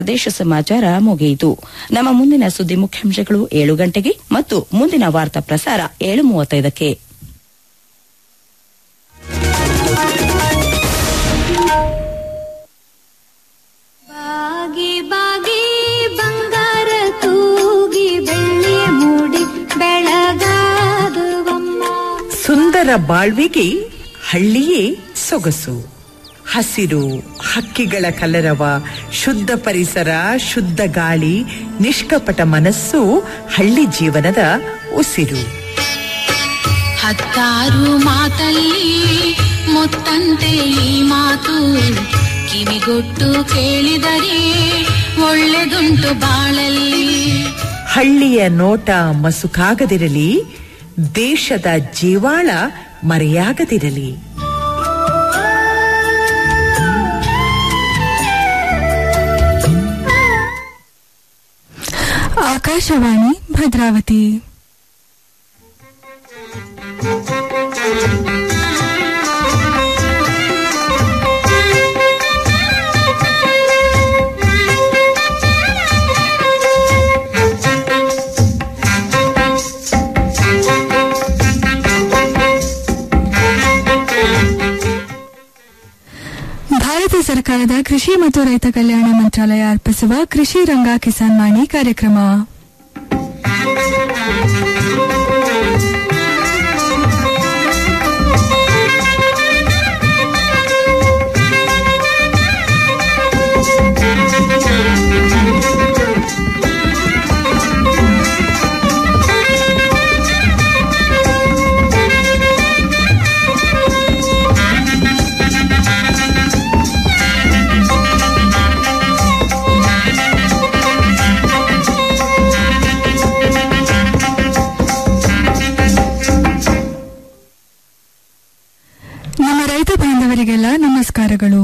ಪ್ರದೇಶ ಸಮಾಚಾರ ಮುಗಿಯಿತು ನಮ್ಮ ಮುಂದಿನ ಸುದ್ದಿ ಮುಖ್ಯಾಂಶಗಳು ಏಳು ಗಂಟೆಗೆ ಮತ್ತು ಮುಂದಿನ ವಾರ್ತಾ ಪ್ರಸಾರ ಏಳು ಮೂವತ್ತೈದಕ್ಕೆ ಬಾಗಿ ಬಾಗಿ ಬಂಗಾರ ತೂಗಿ ಬೆಳ್ಳಿಯ ಮೂಡಿ ಬೆಳಗಾದುವಮ್ಮ ಸುಂದರ ಬಾಳ್ವಿಗೆ ಹಳ್ಳಿಯೇ ಸೊಗಸು ಹಸಿರು ಹಕ್ಕಿಗಳ ಕಲರವ ಶುದ್ಧ ಪರಿಸರ ಶುದ್ಧ ಗಾಳಿ ನಿಷ್ಕಪಟ ಮನಸ್ಸು ಹಳ್ಳಿ ಜೀವನದ ಉಸಿರು ಹತ್ತಾರು ಮಾತಲ್ಲಿ ಮುತ್ತಂತೆ ಈ ಮಾತು ಕಿವಿಗೊಟ್ಟು ಕೇಳಿದರೆ ಒಳ್ಳೆದುಂಟು ಬಾಳಲ್ಲಿ ಹಳ್ಳಿಯ ನೋಟ ಮಸುಕಾಗದಿರಲಿ ದೇಶದ ಜೀವಾಳ ಮರೆಯಾಗದಿರಲಿ ಆಕಾಶವಾಣಿ ಭದ್ರಾವತಿ ಭಾರತ ಸರ್ಕಾರದ ಕೃಷಿ ಮತ್ತು ರೈತ ಕಲ್ಯಾಣ ಮಂತ್ರಾಲಯ ಅರ್ಪಿಸುವ ಕೃಷಿ ರಂಗ ಕಿಸಾನ್ ವಾಣಿ ಕಾರ್ಯಕ್ರಮ ನಮ್ಮ ರೈತ ಬಾಂಧವರಿಗೆಲ್ಲ ನಮಸ್ಕಾರಗಳು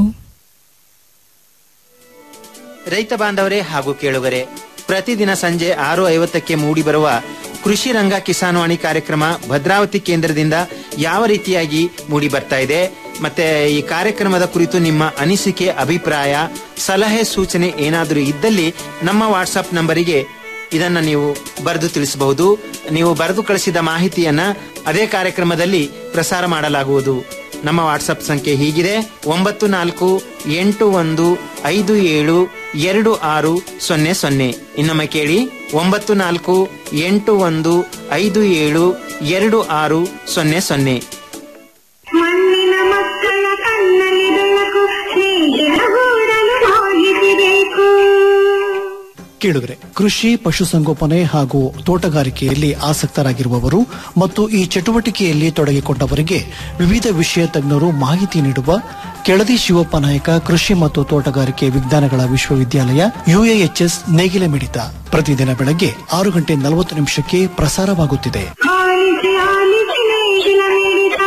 ರೈತ ಬಾಂಧವರೇ ಹಾಗೂ ಕೇಳುಗರೆ ಪ್ರತಿದಿನ ಸಂಜೆ ಆರು ಐವತ್ತಕ್ಕೆ ಮೂಡಿಬರುವ ಕೃಷಿ ರಂಗ ಕಿಸಾನ್ವಾಣಿ ಕಾರ್ಯಕ್ರಮ ಭದ್ರಾವತಿ ಕೇಂದ್ರದಿಂದ ಯಾವ ರೀತಿಯಾಗಿ ಮೂಡಿ ಬರ್ತಾ ಇದೆ ಮತ್ತೆ ಈ ಕಾರ್ಯಕ್ರಮದ ಕುರಿತು ನಿಮ್ಮ ಅನಿಸಿಕೆ ಅಭಿಪ್ರಾಯ ಸಲಹೆ ಸೂಚನೆ ಏನಾದರೂ ಇದ್ದಲ್ಲಿ ನಮ್ಮ ವಾಟ್ಸಪ್ ನಂಬರಿಗೆ ಇದನ್ನ ನೀವು ಬರೆದು ತಿಳಿಸಬಹುದು ನೀವು ಬರೆದು ಕಳಿಸಿದ ಮಾಹಿತಿಯನ್ನ ಅದೇ ಕಾರ್ಯಕ್ರಮದಲ್ಲಿ ಪ್ರಸಾರ ಮಾಡಲಾಗುವುದು ನಮ್ಮ ವಾಟ್ಸಪ್ ಸಂಖ್ಯೆ ಹೀಗಿದೆ ಒಂಬತ್ತು ನಾಲ್ಕು ಎಂಟು ಒಂದು ಐದು ಏಳು ಎರಡು ಆರು ಸೊನ್ನೆ ಸೊನ್ನೆ ಇನ್ನೊಮ್ಮೆ ಕೇಳಿ ಒಂಬತ್ತು ನಾಲ್ಕು ಎಂಟು ಒಂದು ಐದು ಏಳು ಎರಡು ಆರು ಸೊನ್ನೆ ಸೊನ್ನೆ ಮಣ್ಣಿನ ಮಕ್ಕಳ ಕಣ್ಣಲ್ಲಿ ಬೆಳಕು ಸ್ನೇಹಿತರ ಗೂಡಲು ಹೋಗಿಸಿಬೇಕು ಕೇಳುಗರೆ ಕೃಷಿ ಪಶುಸಂಗೋಪನೆ ಹಾಗೂ ತೋಟಗಾರಿಕೆಯಲ್ಲಿ ಆಸಕ್ತರಾಗಿರುವವರು ಮತ್ತು ಈ ಚಟುವಟಿಕೆಯಲ್ಲಿ ತೊಡಗಿಕೊಂಡವರಿಗೆ ವಿವಿಧ ವಿಷಯ ತಜ್ಞರು ಮಾಹಿತಿ ನೀಡುವ ಕೆಳದಿ ಶಿವಪ್ಪ ನಾಯಕ ಕೃಷಿ ಮತ್ತು ತೋಟಗಾರಿಕೆ ವಿಜ್ಞಾನಗಳ ವಿಶ್ವವಿದ್ಯಾಲಯ ಯುಎಎಚ್ಎಸ್ ನೇಗಿಲ ಮಿಡಿತ ಪ್ರತಿದಿನ ಬೆಳಗ್ಗೆ ಆರು ಗಂಟೆ ನಲವತ್ತು ನಿಮಿಷಕ್ಕೆ ಪ್ರಸಾರವಾಗುತ್ತಿದೆ ಆಲಿಸಿ ಆಲಿಸಿ ನೇಗಿಲ ಮಿಡಿತ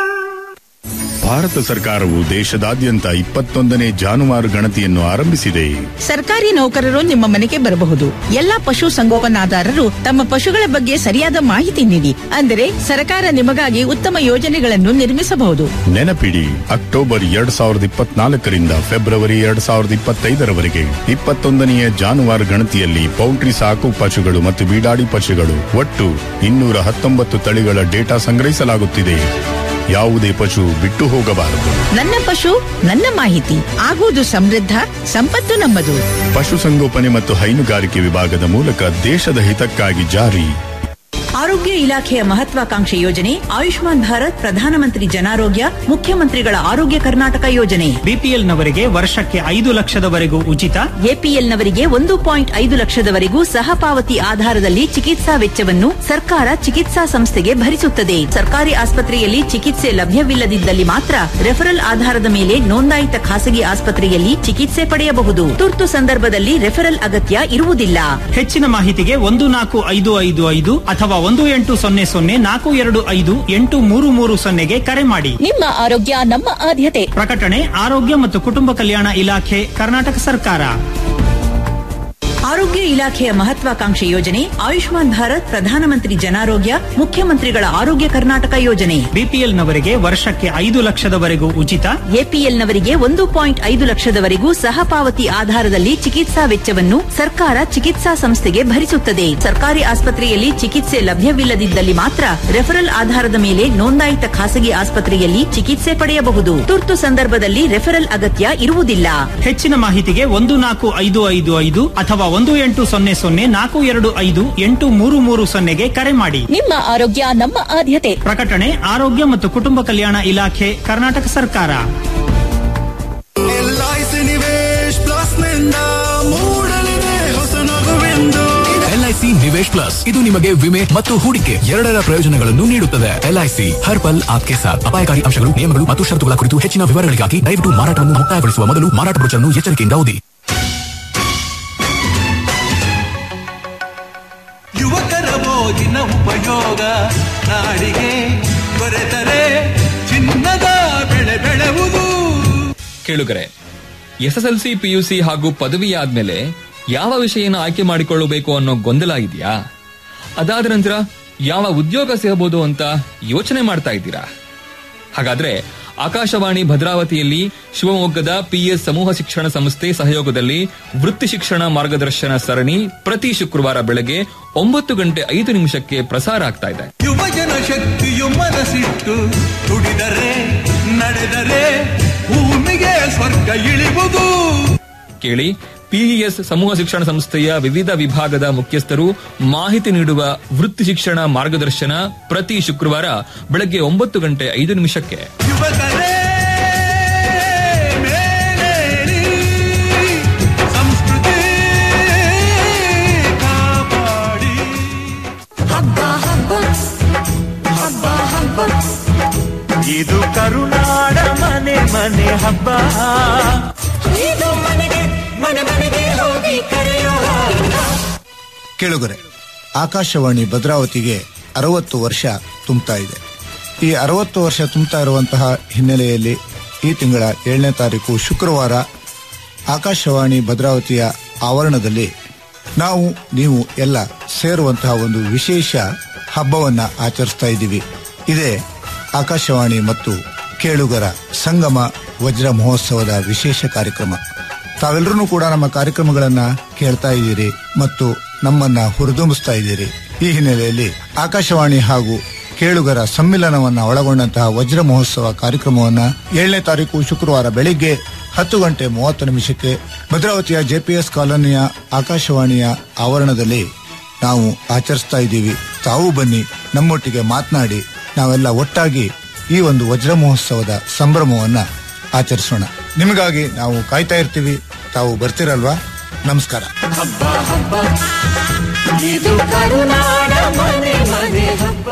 ಭಾರತ ಸರ್ಕಾರವು ದೇಶದಾದ್ಯಂತ ಇಪ್ಪತ್ತೊಂದನೇ ಜಾನುವಾರು ಗಣತಿಯನ್ನು ಆರಂಭಿಸಿದೆ ಸರ್ಕಾರಿ ನೌಕರರು ನಿಮ್ಮ ಮನೆಗೆ ಬರಬಹುದು ಎಲ್ಲಾ ಪಶು ಸಂಗೋಪನಾದಾರರು ತಮ್ಮ ಪಶುಗಳ ಬಗ್ಗೆ ಸರಿಯಾದ ಮಾಹಿತಿ ನೀಡಿ ಅಂದರೆ ಸರ್ಕಾರ ನಿಮಗಾಗಿ ಉತ್ತಮ ಯೋಜನೆಗಳನ್ನು ನಿರ್ಮಿಸಬಹುದು ನೆನಪಿಡಿ ಅಕ್ಟೋಬರ್ ಎರಡ್ ಸಾವಿರದ ಇಪ್ಪತ್ನಾಲ್ಕರಿಂದ ಫೆಬ್ರವರಿ ಎರಡ್ ಸಾವಿರದ ಇಪ್ಪತ್ತೈದರವರೆಗೆ ಇಪ್ಪತ್ತೊಂದನೆಯ ಜಾನುವಾರು ಗಣತಿಯಲ್ಲಿ ಪೌಲ್ಟ್ರಿ ಸಾಕು ಪಶುಗಳು ಮತ್ತು ಬೀಡಾಡಿ ಪಶುಗಳು ಒಟ್ಟು ಇನ್ನೂರ ಹತ್ತೊಂಬತ್ತು ತಳಿಗಳ ಡೇಟಾ ಸಂಗ್ರಹಿಸಲಾಗುತ್ತಿದೆ ಯಾವುದೇ ಪಶು ಬಿಟ್ಟು ಹೋಗಬಾರದು ನನ್ನ ಪಶು ನನ್ನ ಮಾಹಿತಿ ಆಗುವುದು ಸಮೃದ್ಧ ಸಂಪತ್ತು ನಮ್ಮದು ಪಶುಸಂಗೋಪನೆ ಮತ್ತು ಹೈನುಗಾರಿಕೆ ವಿಭಾಗದ ಮೂಲಕ ದೇಶದ ಹಿತಕ್ಕಾಗಿ ಜಾರಿ ಆರೋಗ್ಯ ಇಲಾಖೆಯ ಮಹತ್ವಾಕಾಂಕ್ಷೆ ಯೋಜನೆ ಆಯುಷ್ಮಾನ್ ಭಾರತ್ ಪ್ರಧಾನಮಂತ್ರಿ ಜನಾರೋಗ್ಯ ಮುಖ್ಯಮಂತ್ರಿಗಳ ಆರೋಗ್ಯ ಕರ್ನಾಟಕ ಯೋಜನೆ ಬಿಪಿಎಲ್ ನವರಿಗೆ ವರ್ಷಕ್ಕೆ ಐದು ಲಕ್ಷದವರೆಗೂ ಉಚಿತ ಎಪಿಎಲ್ ನವರಿಗೆ ಒಂದು ಪಾಯಿಂಟ್ ಐದು ಲಕ್ಷದವರೆಗೂ ಸಹಪಾವತಿ ಆಧಾರದಲ್ಲಿ ಚಿಕಿತ್ಸಾ ವೆಚ್ಚವನ್ನು ಸರ್ಕಾರ ಚಿಕಿತ್ಸಾ ಸಂಸ್ಥೆಗೆ ಭರಿಸುತ್ತದೆ ಸರ್ಕಾರಿ ಆಸ್ಪತ್ರೆಯಲ್ಲಿ ಚಿಕಿತ್ಸೆ ಲಭ್ಯವಿಲ್ಲದಿದ್ದಲ್ಲಿ ಮಾತ್ರ ರೆಫರಲ್ ಆಧಾರದ ಮೇಲೆ ನೋಂದಾಯಿತ ಖಾಸಗಿ ಆಸ್ಪತ್ರೆಯಲ್ಲಿ ಚಿಕಿತ್ಸೆ ಪಡೆಯಬಹುದು ತುರ್ತು ಸಂದರ್ಭದಲ್ಲಿ ರೆಫರಲ್ ಅಗತ್ಯ ಇರುವುದಿಲ್ಲ ಹೆಚ್ಚಿನ ಮಾಹಿತಿಗೆ ಒಂದು ನಾಲ್ಕು ಐದು ಐದು ಐದು ಅಥವಾ ಒಂದು ಎಂಟು ಸೊನ್ನೆ ಸೊನ್ನೆ ನಾಲ್ಕು ಎರಡು ಐದು ಎಂಟು ಮೂರು ಮೂರು ಸೊನ್ನೆಗೆ ಕರೆ ಮಾಡಿ ನಿಮ್ಮ ಆರೋಗ್ಯ ನಮ್ಮ ಆದ್ಯತೆ ಪ್ರಕಟಣೆ ಆರೋಗ್ಯ ಮತ್ತು ಕುಟುಂಬ ಕಲ್ಯಾಣ ಇಲಾಖೆ ಕರ್ನಾಟಕ ಸರ್ಕಾರ ಆರೋಗ್ಯ ಇಲಾಖೆಯ ಮಹತ್ವಾಕಾಂಕ್ಷೆ ಯೋಜನೆ ಆಯುಷ್ಮಾನ್ ಭಾರತ್ ಪ್ರಧಾನಮಂತ್ರಿ ಜನಾರೋಗ್ಯ ಮುಖ್ಯಮಂತ್ರಿಗಳ ಆರೋಗ್ಯ ಕರ್ನಾಟಕ ಯೋಜನೆ ಬಿಪಿಎಲ್ನವರಿಗೆ ವರ್ಷಕ್ಕೆ ಐದು ಲಕ್ಷದವರೆಗೂ ಉಚಿತ ಎಪಿಎಲ್ನವರಿಗೆ ಒಂದು ಪಾಯಿಂಟ್ ಐದು ಲಕ್ಷದವರೆಗೂ ಸಹಪಾವತಿ ಆಧಾರದಲ್ಲಿ ಚಿಕಿತ್ಸಾ ವೆಚ್ಚವನ್ನು ಸರ್ಕಾರ ಚಿಕಿತ್ಸಾ ಸಂಸ್ಥೆಗೆ ಭರಿಸುತ್ತದೆ ಸರ್ಕಾರಿ ಆಸ್ಪತ್ರೆಯಲ್ಲಿ ಚಿಕಿತ್ಸೆ ಲಭ್ಯವಿಲ್ಲದಿದ್ದಲ್ಲಿ ಮಾತ್ರ ರೆಫರಲ್ ಆಧಾರದ ಮೇಲೆ ನೋಂದಾಯಿತ ಖಾಸಗಿ ಆಸ್ಪತ್ರೆಯಲ್ಲಿ ಚಿಕಿತ್ಸೆ ಪಡೆಯಬಹುದು ತುರ್ತು ಸಂದರ್ಭದಲ್ಲಿ ರೆಫರಲ್ ಅಗತ್ಯ ಇರುವುದಿಲ್ಲ ಹೆಚ್ಚಿನ ಮಾಹಿತಿಗೆ ಒಂದು ನಾಲ್ಕು ಐದು ಐದು ಐದು ಅಥವಾ ಒಂದು ಎಂಟು ಸೊನ್ನೆ ಸೊನ್ನೆ ನಾಲ್ಕು ಎರಡು ಐದು ಎಂಟು ಮೂರು ಮೂರು ಸೊನ್ನೆಗೆ ಕರೆ ಮಾಡಿ ನಿಮ್ಮ ಆರೋಗ್ಯ ನಮ್ಮ ಆದ್ಯತೆ ಪ್ರಕಟಣೆ ಆರೋಗ್ಯ ಮತ್ತು ಕುಟುಂಬ ಕಲ್ಯಾಣ ಇಲಾಖೆ ಕರ್ನಾಟಕ ಸರ್ಕಾರ ಎಲ್ಐಸಿ ನಿವೇಶ್ ಪ್ಲಸ್ ನಿಂದ ಮೂಡಲಿದೆ ಹೊಸ ನಗುವೆಂದು ಎಲ್ಐಸಿ ನಿವೇಶ್ ಪ್ಲಸ್ ಇದು ನಿಮಗೆ ವಿಮೆ ಮತ್ತು ಹೂಡಿಕೆ ಎರಡರ ಪ್ರಯೋಜನಗಳನ್ನು ನೀಡುತ್ತದೆ ಎಲ್ಐಸಿ ಹರ್ ಪಲ್ ಆಪ್ಕೆ ಸಾಥ್ ಅಪಾಯಕಾರಿ ಅಂಶಗಳು ನಿಯಮಗಳು ಮತ್ತು ಷರತ್ತುಗಳ ಕುರಿತು ಹೆಚ್ಚಿನ ವಿವರಗಳಿಗಾಗಿ ದಯವಿಟ್ಟು ಮಾರಾಟವನ್ನು ಮುಕ್ತಾಯಗೊಳಿಸುವ ಮೊದಲು ಮಾರಾಟ ಬ್ರೋಚರ್ನ್ನು ಎಚ್ಚರಿಕೆಯಿಂದ ಓದಿ ಯುವಕರ ಮೋಜಿನ ಉಪಯೋಗ ನಾಡಿಗೆ ದೊರೆತರೆ ಚಿನ್ನದ ಬೆಳೆ ಬೆಳೆವುದು ಕೇಳುಗರೆ ಎಸ್ಎಸ್ಎಲ್ಸಿ ಪಿಯುಸಿ ಹಾಗೂ ಪದವಿ ಆದ್ಮೇಲೆ ಯಾವ ವಿಷಯನ ಆಯ್ಕೆ ಮಾಡಿಕೊಳ್ಳಬೇಕು ಅನ್ನೋ ಗೊಂದಲ ಇದೆಯಾ ಅದಾದ ನಂತರ ಯಾವ ಉದ್ಯೋಗ ಸಿಗಬಹುದು ಅಂತ ಯೋಚನೆ ಮಾಡ್ತಾ ಇದ್ದೀರಾ ಹಾಗಾದ್ರೆ ಆಕಾಶವಾಣಿ ಭದ್ರಾವತಿಯಲ್ಲಿ ಶಿವಮೊಗ್ಗದ ಪಿಎಸ್ ಸಮೂಹ ಶಿಕ್ಷಣ ಸಂಸ್ಥೆ ಸಹಯೋಗದಲ್ಲಿ ವೃತ್ತಿ ಶಿಕ್ಷಣ ಮಾರ್ಗದರ್ಶನ ಸರಣಿ ಪ್ರತಿ ಶುಕ್ರವಾರ ಬೆಳಗ್ಗೆ ಒಂಬತ್ತು ಗಂಟೆ ಐದು ನಿಮಿಷಕ್ಕೆ ಪ್ರಸಾರ ಆಗ್ತಾ ಇದೆ ಯುವಜನ ಶಕ್ತಿಯು ಮನಸ್ಸಿಟ್ಟು ದುಡಿದರೆ ನಡೆದರೆ ಭೂಮಿಗೆ ಸ್ವರ್ಗ ಇಳಿವುದು ಕೇಳಿ ಪಿಇಎಸ್ ಸಮೂಹ ಶಿಕ್ಷಣ ಸಂಸ್ಥೆಯ ವಿವಿಧ ವಿಭಾಗದ ಮುಖ್ಯಸ್ಥರು ಮಾಹಿತಿ ನೀಡುವ ವೃತ್ತಿ ಶಿಕ್ಷಣ ಮಾರ್ಗದರ್ಶನ ಪ್ರತಿ ಶುಕ್ರವಾರ ಬೆಳಗ್ಗೆ ಒಂಬತ್ತು ಗಂಟೆ ಐದು ನಿಮಿಷಕ್ಕೆ ಯುವಕರೇ ಮೇಲೇರಿ ಸಂಸ್ಕೃತಿ ಕಾಪಾಡಿ ಹಬ್ಬ ಹಬ್ಬ ಹಬ್ಬ ಹಬ್ಬ ಇದು ಕರುನಾಡ ಮನೆ ಮನೆ ಹಬ್ಬ ಇದು ಮನೆಗೆ ಮನೆ ಮನೆಗೆ ಹೋಗಿ ಕರೆಯೋ ಕೇಳುಗರೆ ಆಕಾಶವಾಣಿ ಭದ್ರಾವತಿಗೆ ಅರವತ್ತು ವರ್ಷ ತುಂಬುತ್ತಾ ಇದೆ ಈ ಅರವತ್ತು ವರ್ಷ ತುಂಬುತ್ತಾ ಇರುವಂತಹ ಹಿನ್ನೆಲೆಯಲ್ಲಿ ಈ ತಿಂಗಳ ಏಳನೇ ತಾರೀಕು ಶುಕ್ರವಾರ ಆಕಾಶವಾಣಿ ಭದ್ರಾವತಿಯ ಆವರಣದಲ್ಲಿ ನಾವು ನೀವು ಎಲ್ಲ ಸೇರುವಂತಹ ಒಂದು ವಿಶೇಷ ಹಬ್ಬವನ್ನ ಆಚರಿಸ್ತಾ ಇದ್ದೀವಿ ಇದೇ ಆಕಾಶವಾಣಿ ಮತ್ತು ಕೇಳುಗರ ಸಂಗಮ ವಜ್ರ ಮಹೋತ್ಸವದ ವಿಶೇಷ ಕಾರ್ಯಕ್ರಮ ತಾವೆಲ್ಲರೂ ಕೂಡ ನಮ್ಮ ಕಾರ್ಯಕ್ರಮಗಳನ್ನ ಕೇಳ್ತಾ ಇದ್ದೀರಿ ಮತ್ತು ನಮ್ಮನ್ನ ಹುರಿದುಂಬಿಸ್ತಾ ಇದ್ದೀರಿ ಈ ಹಿನ್ನೆಲೆಯಲ್ಲಿ ಆಕಾಶವಾಣಿ ಹಾಗೂ ಕೇಳುಗರ ಸಮ್ಮಿಲನವನ್ನ ಒಳಗೊಂಡಂತಹ ವಜ್ರ ಮಹೋತ್ಸವ ಕಾರ್ಯಕ್ರಮವನ್ನ ಏಳನೇ ತಾರೀಕು ಶುಕ್ರವಾರ ಬೆಳಿಗ್ಗೆ ಹತ್ತು ಗಂಟೆ ಮೂವತ್ತು ನಿಮಿಷಕ್ಕೆ ಭದ್ರಾವತಿಯ ಜೆಪಿಎಸ್ ಕಾಲೋನಿಯ ಆಕಾಶವಾಣಿಯ ಆವರಣದಲ್ಲಿ ನಾವು ಆಚರಿಸ್ತಾ ಇದ್ದೀವಿ ತಾವು ಬನ್ನಿ ನಮ್ಮೊಟ್ಟಿಗೆ ಮಾತನಾಡಿ ನಾವೆಲ್ಲ ಒಟ್ಟಾಗಿ ಈ ಒಂದು ವಜ್ರ ಮಹೋತ್ಸವದ ಸಂಭ್ರಮವನ್ನ ಆಚರಿಸೋಣ ನಿಮಗಾಗಿ ನಾವು ಕಾಯ್ತಾ ಇರ್ತೀವಿ ತಾವು ಬರ್ತೀರಲ್ವಾ ನಮಸ್ಕಾರ ಹಬ್ಬ ಹಬ್ಬ ಇದು ಕರುನಾಡ ಮನೆ ಮನೆ ಹಬ್ಬ